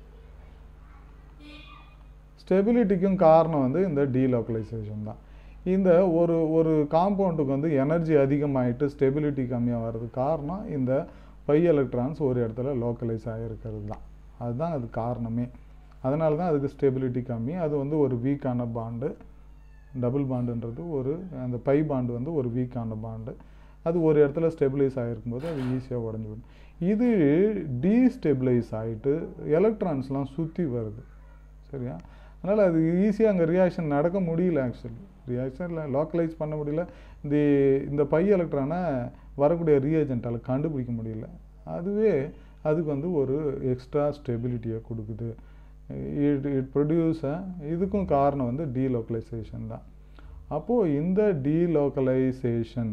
S1: ஸ்டெபிலிட்டிக்கும் காரணம் வந்து இந்த டீலோக்கலைசேஷன் தான் இந்த ஒரு ஒரு காம்பவுண்டுக்கு வந்து எனர்ஜி அதிகமாகிட்டு ஸ்டெபிலிட்டி கம்மியாக வர்றதுக்கு காரணம் இந்த பை எலக்ட்ரான்ஸ் ஒரு இடத்துல லோக்கலைஸ் ஆகிருக்கிறது தான் அதுதான் அது காரணமே அதனால தான் அதுக்கு ஸ்டெபிலிட்டி கம்மி அது வந்து ஒரு வீக்கான பாண்டு டபுள் பாண்டுன்றது ஒரு அந்த பை பாண்டு வந்து ஒரு வீக்கான பாண்டு அது ஒரு இடத்துல ஸ்டெபிலைஸ் ஆகிருக்கும்போது அது ஈஸியாக உடஞ்சி விடும் இது டீஸ்டெபிலைஸ் ஆகிட்டு எலக்ட்ரான்ஸ்லாம் சுற்றி வருது சரியா அதனால் அது ஈஸியாக அங்கே ரியாக்ஷன் நடக்க முடியல ஆக்சுவலி ரியாக்ஷனில் லோக்கலைஸ் பண்ண முடியல இந்த இந்த பை எலக்ட்ரானை வரக்கூடிய ரீஏஜென்ட்டால் கண்டுபிடிக்க முடியல அதுவே அதுக்கு வந்து ஒரு எக்ஸ்ட்ரா ஸ்டெபிலிட்டியை கொடுக்குது இட் இட் ப்ரொடியூஸ இதுக்கும் காரணம் வந்து டீலோக்கலைசேஷன் தான் அப்போது இந்த டீலோக்கலைசேஷன்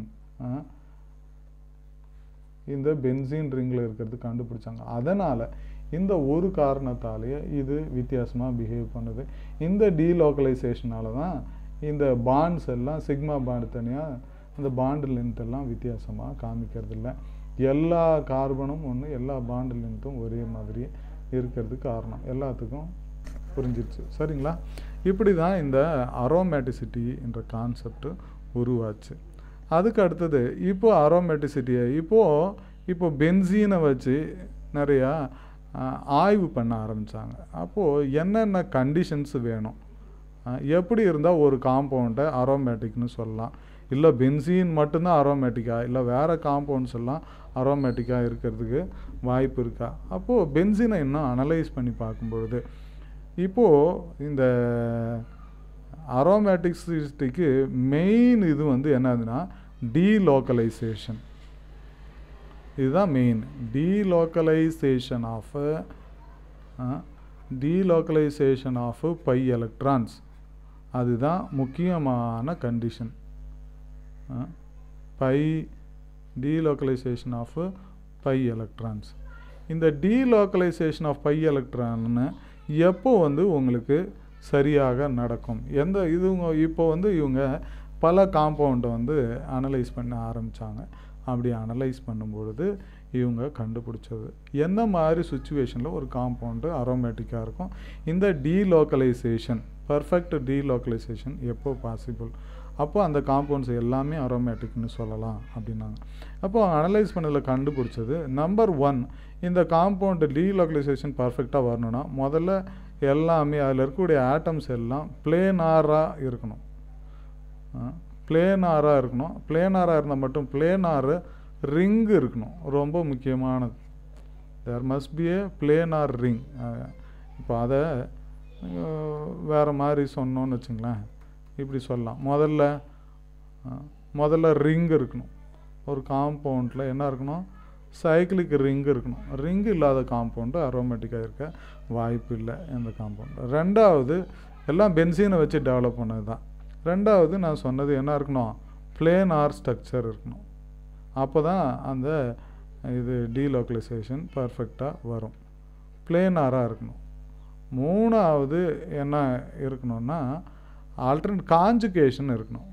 S1: இந்த பென்சீன் ரிங்கில் இருக்கிறது கண்டுபிடிச்சாங்க அதனால் இந்த ஒரு காரணத்தாலேயே இது வித்தியாசமாக பிஹேவ் பண்ணுது இந்த டீலோக்கலைசேஷனால தான் இந்த பாண்ட்ஸ் எல்லாம் சிக்மா பாண்டு தனியாக அந்த பாண்டு லென்த் எல்லாம் வித்தியாசமாக காமிக்கிறது இல்லை எல்லா கார்பனும் ஒன்று எல்லா பாண்டு லென்த்தும் ஒரே மாதிரி இருக்கிறதுக்கு காரணம் எல்லாத்துக்கும் புரிஞ்சிருச்சு சரிங்களா இப்படி தான் இந்த அரோமேட்டிசிட்டி என்ற கான்செப்ட் உருவாச்சு அதுக்கு அடுத்தது இப்போ அரோமேட்டிசிட்டியை இப்போது இப்போ பென்சீனை வச்சு நிறையா ஆஹ், ஆய்வு பண்ண ஆரம்பித்தாங்க அப்போது என்னென்ன கண்டிஷன்ஸ் வேணும் ஆஹ், எப்படி இருந்தால் ஒரு காம்பவுண்டை அரோமேட்டிக்னு சொல்லலாம் இல்லை பென்சீன் மட்டும்தான் அரோமேட்டிக்கா இல்லை வேறு காம்பவுண்ட்ஸ் எல்லாம் அரோமேட்டிக்காக இருக்கிறதுக்கு வாய்ப்பு இருக்கா அப்போது பென்சீனை இன்னும் அனலைஸ் பண்ணி பார்க்கும்பொழுது இப்போது இந்த அரோமேட்டிக்ஸிட்டிக்கு மெயின் இது வந்து என்னதுன்னா டீலோக்கலைசேஷன் இதுதான் main delocalisation of delocalisation of pi electrons அதுதான் முக்கியமான condition pi delocalisation of pi electrons இந்த டீலோக்கலைசேஷன் ஆஃப் பை எலக்ட்ரான்னு எப்போ வந்து உங்களுக்கு சரியாக நடக்கும் எந்த இதுங்க இப்போ வந்து இவங்க பல காம்பவுண்டை வந்து அனலைஸ் பண்ண ஆரம்பித்தாங்க அப்படி அனலைஸ் பண்ணும்பொழுது இவங்க கண்டுபிடிச்சது எந்த மாதிரி சுச்சுவேஷனில் ஒரு காம்பவுண்டு அரோமேட்டிக்காக இருக்கும் இந்த டீலோக்கலைசேஷன் பர்ஃபெக்ட் டீலோக்கலைசேஷன் எப்போ பாசிபிள் அப்போ அந்த காம்பவுண்ட்ஸ் எல்லாமே அரோமேட்டிக்னு சொல்லலாம் அப்படின்னாங்க அப்போ அனலைஸ் பண்ணதில் கண்டுபிடிச்சது நம்பர் ஒன் இந்த காம்பவுண்டு டீலோக்கலைசேஷன் பர்ஃபெக்டாக வரணும்னா முதல்ல எல்லாமே அதில் இருக்கக்கூடிய ஆட்டம்ஸ் எல்லாம் பிளேனாராக இருக்கணும் பிளேனாராக இருக்கணும் பிளேனாராக இருந்தால் மட்டும் பிளேனாரு ரிங் இருக்கணும் ரொம்ப முக்கியமானது there must be a planar ring இப்போ அதை அஹ், வேற மாதிரி சொன்னோன்னு வச்சுங்களேன் இப்படி சொல்லலாம் முதல்ல அஹ், முதல்ல ரிங் இருக்கணும் ஒரு காம்பவுண்டில் என்ன இருக்கணும் சைக்கிளிக் ரிங் இருக்கணும் ரிங் இல்லாத காம்பவுண்டு அரோமேட்டிக்காக இருக்க வாய்ப்பு இல்லை இந்த காம்பவுண்டு ரெண்டாவது எல்லாம் பென்சீனை வச்சு டெவலப் பண்ணது தான் ரெண்டாவது நான் சொன்னது என்ன இருக்கணும் பிளேன் ஆர் ஸ்ட்ரக்சர் இருக்கணும் அப்போ தான் அந்த இது டீலோக்கலைசேஷன் பர்ஃபெக்டாக வரும் பிளேனாராக இருக்கணும் மூணாவது என்ன இருக்கணும்னா ஆல்டர்னேட் காஞ்சுகேஷன் இருக்கணும்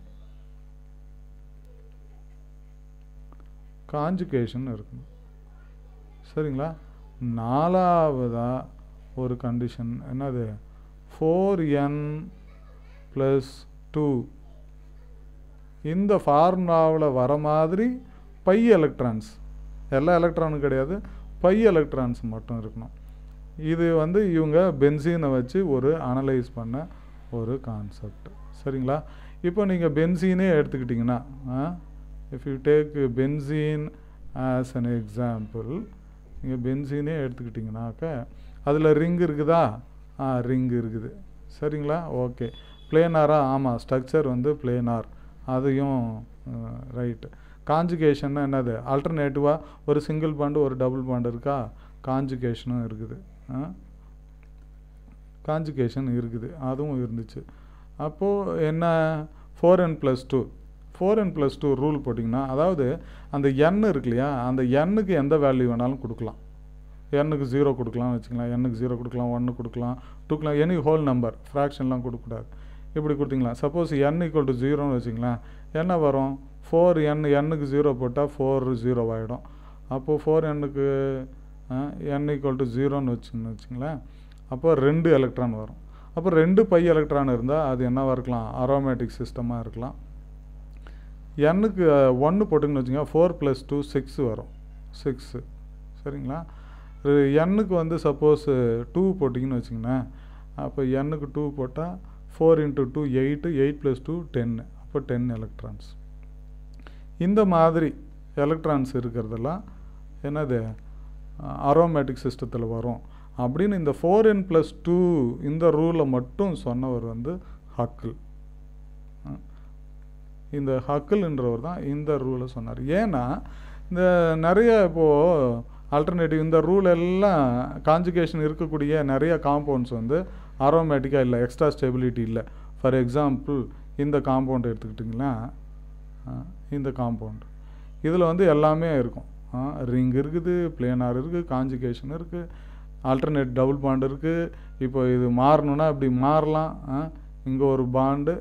S1: காஞ்சுகேஷன் இருக்கணும் சரிங்களா நாலாவதாக ஒரு கண்டிஷன் என்னது ஃபோர் என் ப்ளஸ் டூ இந்த ஃபார்முலாவில் வர மாதிரி பை எலக்ட்ரான்ஸ் எல்லா எலக்ட்ரானும் கிடையாது பை எலக்ட்ரான்ஸ் மட்டும் இருக்கணும் இது வந்து இவங்க பென்சீனை வச்சு ஒரு அனலைஸ் பண்ண ஒரு கான்செப்ட் சரிங்களா இப்போ நீங்கள் பென்சீனே எடுத்துக்கிட்டிங்கன்னா if you take benzene as an example நீங்கள் பென்சீனே எடுத்துக்கிட்டிங்கனாக்க அதில் ரிங் இருக்குதா ஆ ரிங் இருக்குது சரிங்களா ஓகே பிளேனாரா ஆமாம் ஸ்ட்ரக்சர் வந்து பிளேனார் அதையும் ரைட்டு காஞ்சுகேஷன்னா என்னது ஆல்டர்னேட்டிவாக ஒரு சிங்கிள் பாண்டு ஒரு டபுள் பாண்டு இருக்கா காஞ்சுகேஷனும் இருக்குது காஞ்சுகேஷன் இருக்குது அதுவும் இருந்துச்சு அப்போது என்ன four n plus two four n plus two rule போட்டிங்கன்னா அதாவது அந்த எண் இருக்கு இல்லையா அந்த எண்ணுக்கு எந்த வேல்யூ வேணாலும் கொடுக்கலாம் எண்ணுக்கு ஜீரோ கொடுக்கலாம் வச்சுக்கலாம் எண்ணுக்கு ஜீரோ கொடுக்கலாம் ஒன்று கொடுக்கலாம் டூக்கலாம் எனி ஹோல் நம்பர் ஃப்ராக்ஷன்லாம் கொடுக்கக்கூடாது இப்படி கொடுத்தீங்களா சப்போஸ் என் ஈக்குவல் டு ஜீரோன்னு வச்சுங்களேன் என்ன வரும் ஃபோர் என் எண்ணுக்கு ஜீரோ போட்டால் ஃபோர் ஜீரோ ஆகிடும் அப்போது ஃபோர் எண்ணுக்கு என் ஈக்குவல் டு ஜீரோன்னு வச்சுங்கன்னு வச்சுங்களேன் அப்போ ரெண்டு எலக்ட்ரான் வரும் அப்போ ரெண்டு பை எலக்ட்ரான் இருந்தால் அது என்னவாக இருக்கலாம் அரோமேட்டிக் சிஸ்டமாக இருக்கலாம் எண்ணுக்கு ஒன்று போட்டுங்கன்னு வச்சுங்க ஃபோர் ப்ளஸ் டூ சிக்ஸ் வரும் சிக்ஸு சரிங்களா எண்ணுக்கு வந்து சப்போஸ் டூ போட்டிங்கன்னு வச்சிங்களேன் அப்போ எண்ணுக்கு டூ போட்டால் four into two eight eight plus two டென்னு அப்போ டென் எலக்ட்ரான்ஸ் இந்த மாதிரி எலக்ட்ரான்ஸ் இருக்கிறதெல்லாம் என்னது அரோமேட்டிக் சிஸ்டத்தில் வரும் அப்படின்னு இந்த ஃபோர் என் ப்ளஸ் டூ இந்த ரூலை மட்டும் சொன்னவர் வந்து ஹக்கிள் இந்த ஹக்கிள்ன்றவர் தான் இந்த ரூலை சொன்னார் ஏன்னா இந்த நிறைய இப்போது ஆல்டர்னேட்டிவ் இந்த ரூல் எல்லாம் காஞ்சுகேஷன் இருக்கக்கூடிய நிறைய காம்பவுண்ட்ஸ் வந்து அரோமேட்டிக்காக இல்லை எக்ஸ்ட்ரா ஸ்டெபிலிட்டி இல்லை ஃபார் எக்ஸாம்பிள் இந்த காம்பவுண்ட் எடுத்துக்கிட்டிங்கன்னா இந்த காம்பவுண்ட் இதில் வந்து எல்லாமே இருக்கும் ரிங் இருக்குது பிளேனார் இருக்குது காஞ்சுகேஷன் இருக்குது ஆல்டர்னேட் டபுள் பாண்ட் இருக்குது இப்போ இது மாறணுன்னா இப்படி மாறலாம் இங்கே ஒரு பாண்டு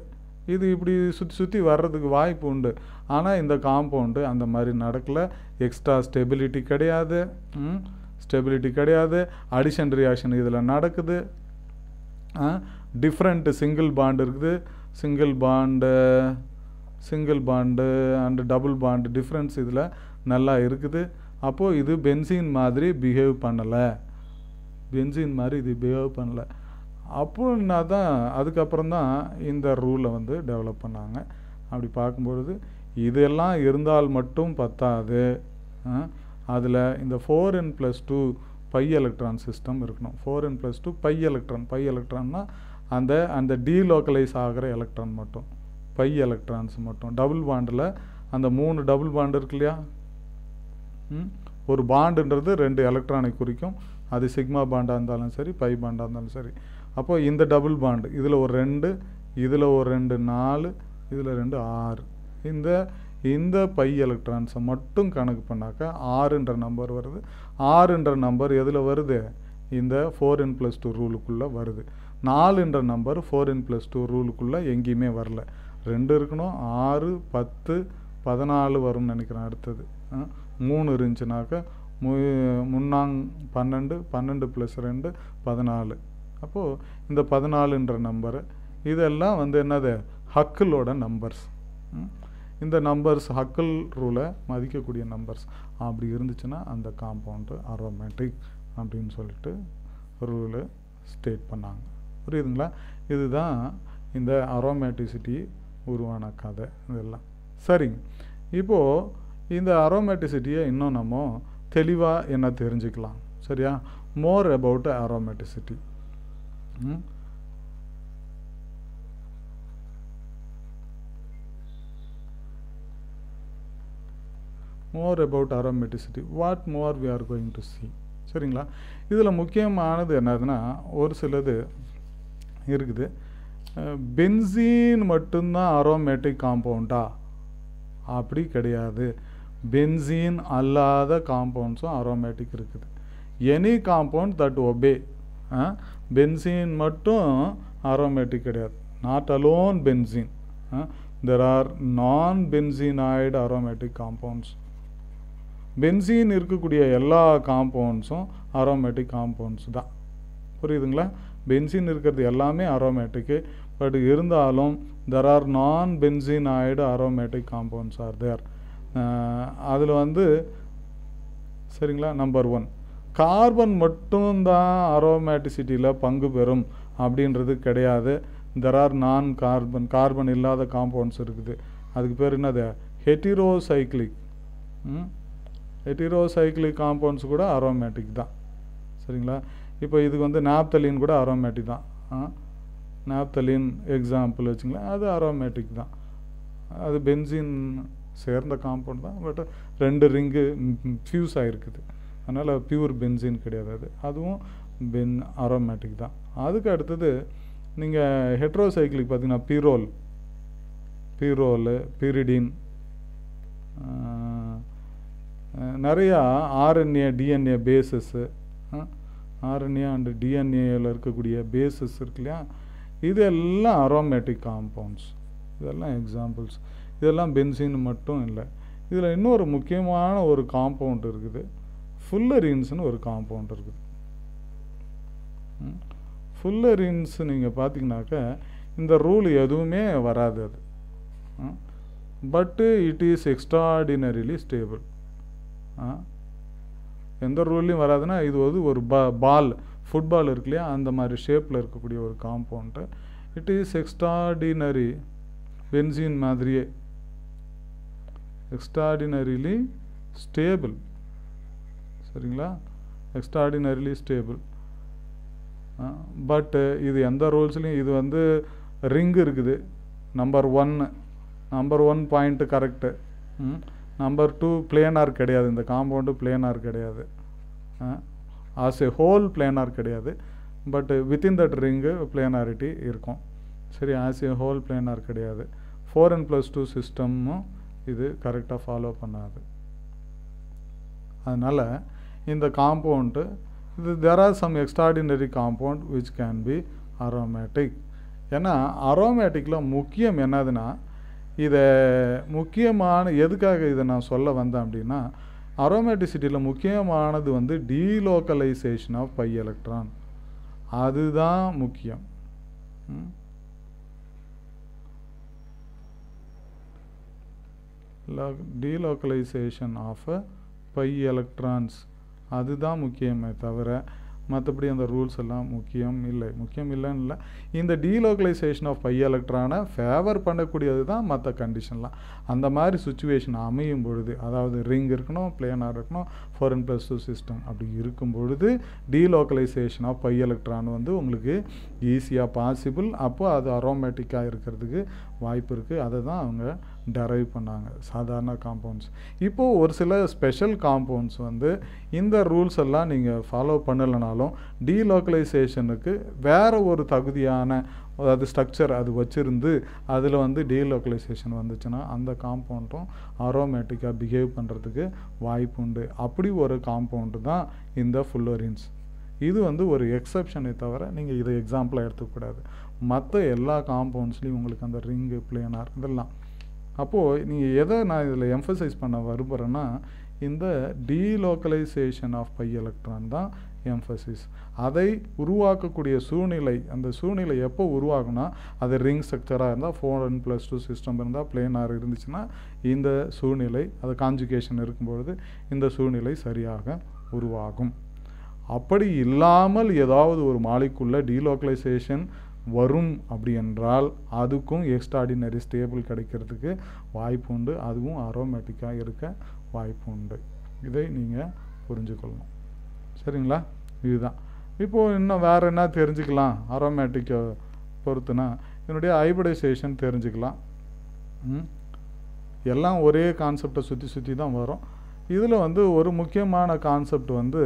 S1: இது இப்படி சுற்றி சுற்றி வர்றதுக்கு வாய்ப்பு உண்டு ஆனால் இந்த காம்பவுண்டு அந்த மாதிரி நடக்கல எக்ஸ்ட்ரா ஸ்டெபிலிட்டி கிடையாது ஸ்டெபிலிட்டி கிடையாது அடிஷன் ரியாக்ஷன் இதில் நடக்குது டிஃப்ரெண்ட் சிங்கிள் பாண்ட் இருக்குது single bond single bond and double bond difference இதில் நல்லா இருக்குது அப்போது இது பென்சீன் மாதிரி பிஹேவ் பண்ணலை பென்சீன் மாதிரி இது பிஹேவ் பண்ணல அப்படின்னா தான் அதுக்கப்புறம் தான் இந்த ரூலை வந்து டெவலப் பண்ணாங்க அப்படி பார்க்கும்பொழுது இதெல்லாம் இருந்தால் மட்டும் பத்தாது அதில் இந்த four n plus two pi electron system இருக்கணும் four n plus two pi electron pi எலக்ட்ரான்னா அந்த அந்த டீலோக்கலைஸ் ஆகிற எலக்ட்ரான் மட்டும் பை எலக்ட்ரான்ஸ் மட்டும் டபுள் பாண்டில் அந்த மூணு டபுள் பாண்டு இருக்கு இல்லையா ம்? ஒரு பாண்டுன்றது ரெண்டு எலக்ட்ரானை குறிக்கும் அது சிக்மா பாண்டாக இருந்தாலும் சரி பை பாண்டாக இருந்தாலும் சரி அப்போ இந்த டபுள் பாண்டு இதில் ஒரு ரெண்டு இதில் ஒரு ரெண்டு நாலு இதில் ரெண்டு ஆறு இந்த இந்த பை எலக்ட்ரான்ஸை மட்டும் கணக்கு பண்ணாக்கா ஆறுன்ற நம்பர் வருது ஆறுன்ற நம்பர் எதில் வருது இந்த ஃபோர் என் ப்ளஸ் டூ ரூலுக்குள்ளே வருது நாலுன்ற number four n plus two ரூலுக்குள்ளே எங்கேயுமே வரல ரெண்டு இருக்கணும் ஆறு பத்து பதினாலு வரும்னு நினைக்கிறேன் அடுத்தது ஆ, மூணு இருந்துச்சுனாக்கா மு முன்னாங் பன்னெண்டு பன்னெண்டு ப்ளஸ் ரெண்டு பதினாலு அப்போது இந்த பதினாலுன்ற நம்பரு இதெல்லாம் வந்து என்னது ஹக்கிளோட நம்பர்ஸ் இந்த நம்பர்ஸ் ஹக்கிள் ரூலை மதிக்கக்கூடிய நம்பர்ஸ் அப்படி இருந்துச்சுன்னா அந்த காம்பவுண்டு அரோமேட்டிக் அப்படின்னு சொல்லிட்டு ரூலு ஸ்டேட் பண்ணாங்க புரியுதுங்களா இதுதான் இந்த அரோமேட்டிசிட்டி உருவான கதை இதெல்லாம் சரிங்க இப்போது இந்த அரோமேட்டிசிட்டியை இன்னும் நம்ம தெளிவாக என்ன தெரிஞ்சுக்கலாம் சரியா more about aromaticity more about aromaticity what more we are going to see சரிங்களா இதில் முக்கியமானது என்னதுன்னா ஒரு சிலது இருக்குது பென்சீன் மட்டும்தான் அரோமேட்டிக் காம்பவுண்டா அப்படி கிடையாது பென்சீன் அல்லாத காம்பவுண்ட்ஸும் அரோமேட்டிக் இருக்குது any compound that obey benzene மட்டும் அரோமேட்டிக் கிடையாது not alone benzene there are non benzenoid aromatic compounds benzene இருக்கக்கூடிய எல்லா காம்பவுண்ட்ஸும் அரோமேட்டிக் காம்பவுண்ட்ஸ் தான் புரியுதுங்களா பென்சீன் இருக்கிறது எல்லாமே அரோமேட்டிக்கு பட் இருந்தாலும் there are non benzenoid aromatic compounds are there அதில் வந்து சரிங்களா நம்பர் ஒன் கார்பன் மட்டும்தான் அரோமேட்டிசிட்டியில் பங்கு பெறும் அப்படின்றது கிடையாது there are non carbon carbon இல்லாத காம்பவுண்ட்ஸ் இருக்குது அதுக்கு பேர் என்னது ஹெட்டிரோசைக்ளிக் ஹெட்டிரோசைக்ளிக் காம்பவுண்ட்ஸ் கூட அரோமேட்டிக் தான் சரிங்களா இப்போ இதுக்கு வந்து நாப்தலின் கூட அரோமேட்டிக் தான் நாப்தலின் எக்ஸாம்பிள் வச்சுங்களேன் அது அரோமேட்டிக் தான் அது பென்சின் சேர்ந்த காம்பவுண்ட் தான் பட் ரெண்டு ரிங்கு ஃபியூஸ் ஆகிருக்குது அதனால் பியூர் பென்சின் கிடையாது அது அதுவும் பென் அரோமேட்டிக் தான் அதுக்கு அடுத்தது நீங்கள் ஹெட்ரோசைக்கிளிக் பார்த்தீங்கன்னா பீரோல் பீரோல் பீரிடின் நிறையா RNA DNA bases RNA and டிஎன்ஏயில் இருக்கக்கூடிய பேசஸ் இருக்கு இல்லையா இதெல்லாம் அரோமேட்டிக் காம்பவுண்ட்ஸ் இதெல்லாம் எக்ஸாம்பிள்ஸ் இதெல்லாம் பென்சின் மட்டும் இல்லை இதில் இன்னொரு முக்கியமான ஒரு காம்பவுண்ட் இருக்குது ஃபுல்லரின்ஸ்னு ஒரு காம்பவுண்ட் இருக்குது ஃபுல்லரின்ஸ் நீங்கள் பார்த்தீங்கன்னாக்க இந்த ரூல் எதுவுமே வராது அது பட்டு இட் இஸ் எக்ஸ்ட்ராடினரிலி ஸ்டேபிள் எந்த ரூல்லையும் வராதுன்னா இது வந்து ஒரு பா பால் ஃபுட்பால் இருக்கு இல்லையா அந்த மாதிரி ஷேப்பில் இருக்கக்கூடிய ஒரு compound it is extraordinary benzene மாதிரியே எக்ஸ்ட்ராடினரிலி ஸ்டேபிள் சரிங்களா எக்ஸ்ட்ராடினரிலி ஸ்டேபிள் பட்டு இது எந்த ரூல்ஸ்லையும் இது வந்து ரிங் இருக்குது நம்பர் ஒன்று number one point correct number two planar கிடையாது இந்த காம்பவுண்டு பிளேனார் கிடையாது ஆஸ் ஏ ஹோல் பிளேனார் கிடையாது but within that ring planarity இருக்கும் சரி ஆஸ் ஏ ஹோல் பிளேனார் கிடையாது ஃபோர் அண்ட் ப்ளஸ் டூ சிஸ்டமும் இது கரெக்டாக ஃபாலோ பண்ணாது அதனால் இந்த காம்பவுண்டு இது there are some extraordinary compound which can be aromatic ஏன்னா அரோமேட்டிக்கில் முக்கியம் என்னதுன்னா இதை முக்கியமான எதுக்காக இதை நான் சொல்ல வந்தேன் அப்படின்னா அரோமேட்டிசிட்டியில் முக்கியமானது வந்து டீலோக்கலைசேஷன் ஆஃப் பை எலக்ட்ரான் அதுதான் முக்கியம் ம். டீலோக்கலைசேஷன் ஆஃப் பை எலக்ட்ரான்ஸ் அதுதான் முக்கியமே தவிர மற்றபடி அந்த ரூல்ஸ் எல்லாம் முக்கியம் இல்லை முக்கியம் இல்லைன்னு இல்லை இந்த டீலோக்கலைசேஷன் ஆஃப் பை எலக்ட்ரானை ஃபேவர் பண்ணக்கூடியது தான் மற்ற கண்டிஷன்லாம் அந்த மாதிரி சுச்சுவேஷன் அமையும் பொழுது அதாவது ரிங் இருக்கணும் பிளேனாக இருக்கணும் four n plus two system அப்படி இருக்கும் பொழுது டீலோக்கலைசேஷன் ஆஃப் பை எலக்ட்ரான் வந்து உங்களுக்கு ஈஸியாக பாசிபிள் அப்போ அது அரோமேட்டிக்காக இருக்கிறதுக்கு வாய்ப்பு இருக்குது அதை தான் அவங்க டெரைவ் பண்ணாங்க சாதாரண காம்பவுண்ட்ஸ் இப்போது ஒரு சில ஸ்பெஷல் காம்பவுண்ட்ஸ் வந்து இந்த ரூல்ஸ் எல்லாம் நீங்கள் ஃபாலோ பண்ணலைனாலும் டீலோக்கலைசேஷனுக்கு வேறு ஒரு தகுதியான அதாவது ஸ்ட்ரக்சர் அது வச்சுருந்து அதில் வந்து டீலோக்கலைசேஷன் வந்துச்சுன்னா அந்த காம்பவுண்டும் அரோமேட்டிக்காக பிஹேவ் பண்ணுறதுக்கு வாய்ப்பு உண்டு அப்படி ஒரு காம்பவுண்டு தான் இந்த ஃபுல்லோரின்ஸ் இது வந்து ஒரு எக்ஸப்ஷனை தவிர நீங்கள் இதை எக்ஸாம்பிளாக எடுத்துக்கூடாது மற்ற எல்லா காம்பவுண்ட்ஸ்லேயும் உங்களுக்கு அந்த ரிங்கு பிளேனார் இதெல்லாம் அப்போது நீங்கள் எதை நான் இதில் எம்ஃபசைஸ் பண்ண விரும்புகிறேன்னா இந்த டீலோக்கலைசேஷன் ஆஃப் பை எலக்ட்ரான் தான் எம்ஃபசிஸ் அதை உருவாக்கக்கூடிய சூழ்நிலை அந்த சூழ்நிலை எப்போ உருவாகும்னா அது ரிங் ஸ்ட்ரக்சராக இருந்தால் four n plus two system இருந்தால் பிளேனார் இருந்துச்சுன்னா இந்த சூழ்நிலை அது காஞ்சுகேஷன் இருக்கும்பொழுது இந்த சூழ்நிலை சரியாக உருவாகும் அப்படி இல்லாமல் ஏதாவது ஒரு மாலிக்குள்ள டீலோக்கலைசேஷன் வரும் அப்படி என்றால் அதுக்கும் எக்ஸ்ட்ராடினரி ஸ்டேபிள் கிடைக்கிறதுக்கு வாய்ப்பு உண்டு அதுவும் அரோமேட்டிக்காக இருக்க வாய்ப்பு உண்டு இதை நீங்கள் புரிஞ்சுக்கொள்ளணும் சரிங்களா இதுதான் இப்போது இன்னும் வேறு என்ன தெரிஞ்சுக்கலாம் அரோமேட்டிக்கை பொறுத்துனா இதனுடைய ஹைபிரிடைசேஷன் தெரிஞ்சுக்கலாம் ம். எல்லாம் ஒரே கான்செப்டை சுற்றி சுற்றி தான் வரும் இதில் வந்து ஒரு முக்கியமான கான்செப்ட் வந்து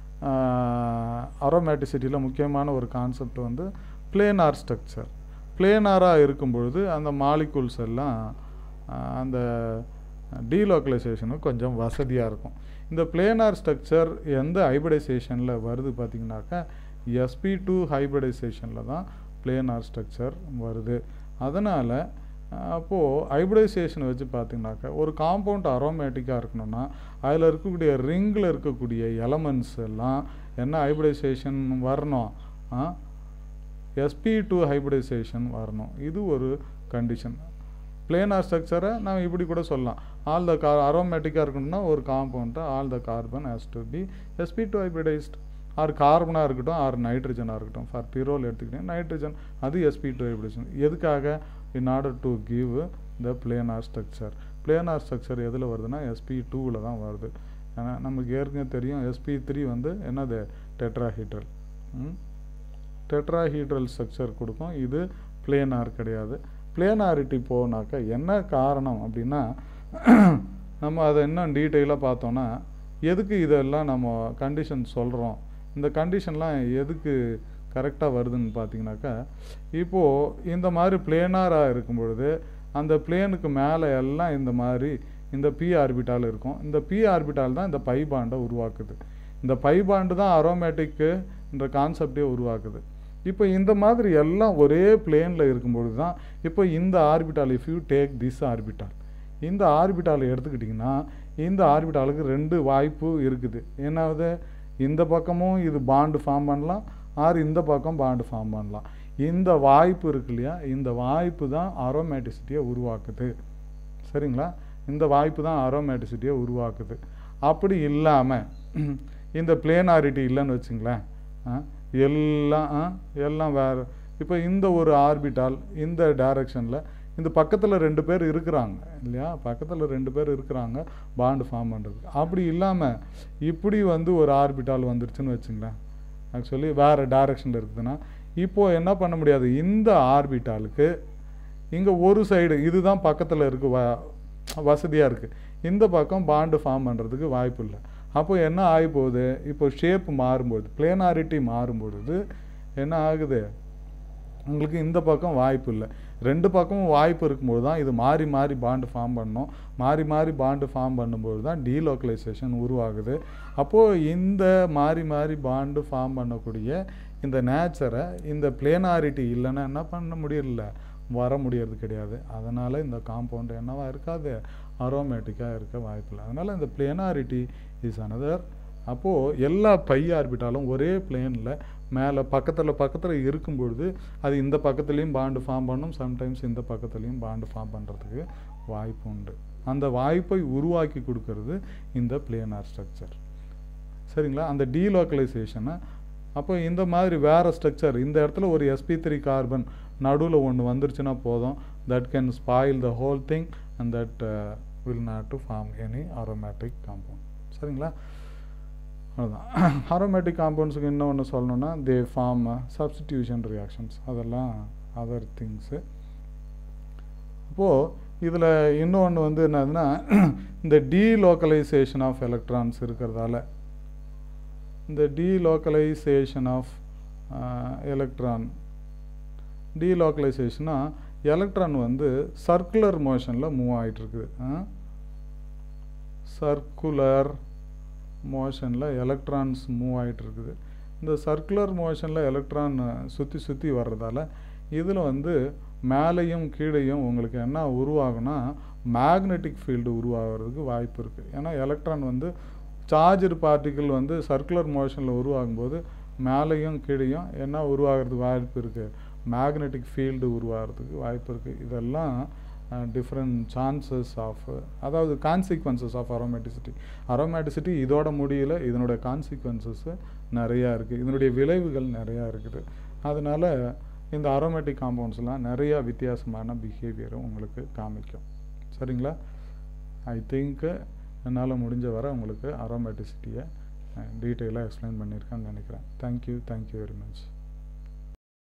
S1: அரோமேட்டிசிட்டியில் முக்கியமான ஒரு கான்செப்ட் வந்து பிளேனார் ஸ்ட்ரக்சர் பிளேனாராக இருக்கும் பொழுது அந்த மாலிகூல்ஸ் எல்லாம் ஆஹ், அந்த டீலோக்கலைசேஷனும் கொஞ்சம் வசதியாக இருக்கும் இந்த பிளேனார் ஸ்ட்ரக்சர் எந்த ஹைபிரிடைசேஷனில் வருது பார்த்தீங்கன்னாக்கா எஸ்பி டூ ஹைபிரிடைசேஷனில் தான் பிளேனார் ஸ்ட்ரக்சர் வருது அதனால் அப்போது ஹைபிரிடைசேஷனை வச்சு பார்த்தீங்கன்னாக்கா ஒரு காம்பவுண்ட் அரோமேட்டிக்காக இருக்கணும்னா அதில் இருக்கக்கூடிய ரிங்கில் இருக்கக்கூடிய எலமெண்ட்ஸ் எல்லாம் என்ன ஹைபிரிடைசேஷன் வரணும் எஸ்பி டூ ஹைபிரிடைசேஷன் வரணும் இது ஒரு கண்டிஷன் பிளேனார் ஸ்ட்ரக்சரை நம்ம இப்படி கூட சொல்லலாம் ஆல் த கார் அரோமேட்டிக்காக இருக்கணும்னா ஒரு காம்பவுண்டை all the carbon has to be sp two hybridised or கார்பனாக இருக்கட்டும் ஆர் நைட்ரஜனாக இருக்கட்டும் ஃபார் பிரோல் எடுத்துக்கிட்டீங்க நைட்ரஜன் அது எஸ்பி டூ ஹைபிரிடேஷன் எதுக்காக in order to give the planar structure planar structure எதில் வருதுன்னா எஸ்பி டூவில் தான் வருது ஏன்னா நமக்கு ஏற்கனவே தெரியும் எஸ்பி த்ரீ வந்து என்னது டெட்ராஹீட்ரல் டெட்ராஹீட்ரல் ஸ்ட்ரக்சர் கொடுக்கும் இது பிளேனார் கிடையாது பிளேனாரிட்டி போனாக்கா என்ன காரணம் அப்படின்னா நம்ம அதை இன்னும் டீட்டெயிலாக பார்த்தோன்னா எதுக்கு இதெல்லாம் நம்ம கண்டிஷன் சொல்கிறோம் இந்த கண்டிஷன்லாம் எதுக்கு கரெக்டாக வருதுன்னு பார்த்தீங்கன்னாக்கா இப்போது இந்த மாதிரி பிளேனாராக இருக்கும் பொழுது அந்த பிளேனுக்கு மேலே எல்லாம் இந்த மாதிரி இந்த பி ஆர்பிட்டால் இருக்கும் இந்த பி ஆர்பிட்டால் தான் இந்த பை பாண்டை உருவாக்குது இந்த பை பாண்டு தான் அரோமேட்டிக்கு என்ற கான்செப்டே உருவாக்குது இப்போ இந்த மாதிரி எல்லாம் ஒரே பிளேனில் இருக்கும்பொழுது தான் இப்போ இந்த orbital if you take this orbital இந்த ஆர்பிட்டாலை எடுத்துக்கிட்டிங்கன்னா இந்த ஆர்பிட்டாலுக்கு ரெண்டு வாய்ப்பு இருக்குது என்னாவது இந்த பக்கமும் இது பாண்டு ஃபார்ம் பண்ணலாம் ஆர் இந்த பக்கம் பாண்டு ஃபார்ம் பண்ணலாம் இந்த வாய்ப்பு இருக்கு இல்லையா இந்த வாய்ப்பு தான் அரோமேட்டிசிட்டியை உருவாக்குது சரிங்களா இந்த வாய்ப்பு தான் அரோமேட்டிசிட்டியை உருவாக்குது அப்படி இல்லாமல் இந்த பிளேனாரிட்டி இல்லைன்னு வச்சுங்களேன் ஆ, எல்லாம் ஆ, எல்லாம் வேறு இப்போ இந்த ஒரு ஆர்பிட்டால் இந்த டைரக்ஷனில் இந்த பக்கத்தில் ரெண்டு பேர் இருக்கிறாங்க இல்லையா பக்கத்தில் ரெண்டு பேர் இருக்கிறாங்க பாண்டு ஃபார்ம் பண்ணுறதுக்கு அப்படி இல்லாமல் இப்படி வந்து ஒரு ஆர்பிட்டால் வந்துருச்சுன்னு வச்சுங்களேன் ஆக்சுவலி வேறு டைரக்ஷனில் இருக்குதுன்னா இப்போது என்ன பண்ண முடியாது இந்த ஆர்பிட்டாலுக்கு இங்கே ஒரு சைடு இதுதான் பக்கத்தில் இருக்கு வ வசதியாக இருக்குது இந்த பக்கம் பாண்டு ஃபார்ம் பண்ணுறதுக்கு வாய்ப்பு இல்லை அப்போ என்ன ஆகி போகுது இப்போ ஷேப் மாறும்பொழுது பிளேனாரிட்டி மாறும்பொழுது என்ன ஆகுது உங்களுக்கு இந்த பக்கம் வாய்ப்பு இல்லை ரெண்டு பக்கமும் வாய்ப்பு இருக்கும்போது தான் இது மாறி மாறி பாண்டு ஃபார்ம் பண்ணணும் மாறி மாறி பாண்டு ஃபார்ம் பண்ணும்போது தான் டீலோக்கலைசேஷன் உருவாகுது அப்போது இந்த மாறி மாறி பாண்டு ஃபார்ம் பண்ணக்கூடிய இந்த நேச்சரை இந்த பிளேனாரிட்டி இல்லைன்னா என்ன பண்ண முடியல வர முடியறது கிடையாது அதனால் இந்த காம்பவுண்ட் என்னவா இருக்காது அரோமேட்டிக்காக இருக்க வாய்ப்பில்லை அதனால் இந்த பிளேனாரிட்டி இஸ் another அப்போது எல்லா பை ஆர்பிட்டாலும் ஒரே பிளேனில் மேலே பக்கத்தில் பக்கத்தில் இருக்கும் பொழுது அது இந்த பக்கத்துலேயும் பாண்டு ஃபார்ம் பண்ணும் சம்டைம்ஸ் இந்த பக்கத்துலேயும் பாண்டு ஃபார்ம் பண்ணுறதுக்கு வாய்ப்பு உண்டு அந்த வாய்ப்பை உருவாக்கி கொடுக்கறது இந்த பிளேனார் ஸ்ட்ரக்சர் சரிங்களா அந்த டீலோக்கலைசேஷனை அப்போ இந்த மாதிரி வேறு ஸ்ட்ரக்சர் இந்த இடத்துல ஒரு sp3 த்ரீ கார்பன் நடுவில் ஒன்று வந்துருச்சுன்னா போதும் that can spoil the whole thing and that will not to form any aromatic compound சரிங்களா அதுதான் அரோமேட்டிக் காம்பவுண்ட்ஸுக்கு இன்னொன்று சொல்லணும்னா தே ஃபார்ம் சப்ஸ்டிடியூஷன் ரியாக்ஷன்ஸ் அதெல்லாம் அதர் திங்ஸு அப்போது இதில் இன்னொன்று வந்து என்னதுன்னா இந்த டீலோக்கலைசேஷன் ஆஃப் எலக்ட்ரான்ஸ் இருக்கிறதால இந்த டீலோக்கலைசேஷன் ஆஃப் எலக்ட்ரான் டீலோக்கலைசேஷனா எலக்ட்ரான் வந்து சர்க்குலர் மோஷனில் மூவ் ஆகிட்டு இருக்குது சர்க்குலர் மோஷனில் எலக்ட்ரான்ஸ் மூவ் ஆகிட்டு இருக்குது இந்த சர்க்குலர் மோஷனில் எலக்ட்ரான் சுற்றி சுற்றி வர்றதால இதில் வந்து மேலேயும் கீழேயும் உங்களுக்கு என்ன உருவாகும்னா மேக்னெட்டிக் ஃபீல்டு உருவாகிறதுக்கு வாய்ப்பு இருக்குது ஏன்னா எலக்ட்ரான் வந்து சார்ஜர் பார்ட்டிக்கிள் வந்து சர்க்குலர் மோஷனில் உருவாகும்போது மேலேயும் கீழேயும் என்ன உருவாகிறதுக்கு வாய்ப்பு இருக்குது மேக்னெட்டிக் ஃபீல்டு உருவாகிறதுக்கு வாய்ப்பு இருக்குது இதெல்லாம் டிஃப்ரெண்ட் சான்சஸ் ஆஃப் அதாவது கான்சிக்வன்சஸ் ஆஃப் அரோமேட்டிசிட்டி அரோமேட்டிசிட்டி இதோட முடியல இதனுடைய கான்சிக்வன்சஸ் நிறையா இருக்குது இதனுடைய விளைவுகள் நிறையா இருக்குது அதனால் இந்த அரோமேட்டிக் காம்பவுண்ட்ஸ்லாம் நிறையா வித்தியாசமான பிஹேவியரும் உங்களுக்கு காமிக்கும் சரிங்களா ஐ திங்க் என்னால் முடிஞ்ச வரை உங்களுக்கு அரோமேட்டிசிட்டியை டீட்டெயிலாக எக்ஸ்பிளைன் பண்ணியிருக்கேன்னு நினைக்கிறேன் தேங்க்யூ தேங்க்யூ வெரி மச்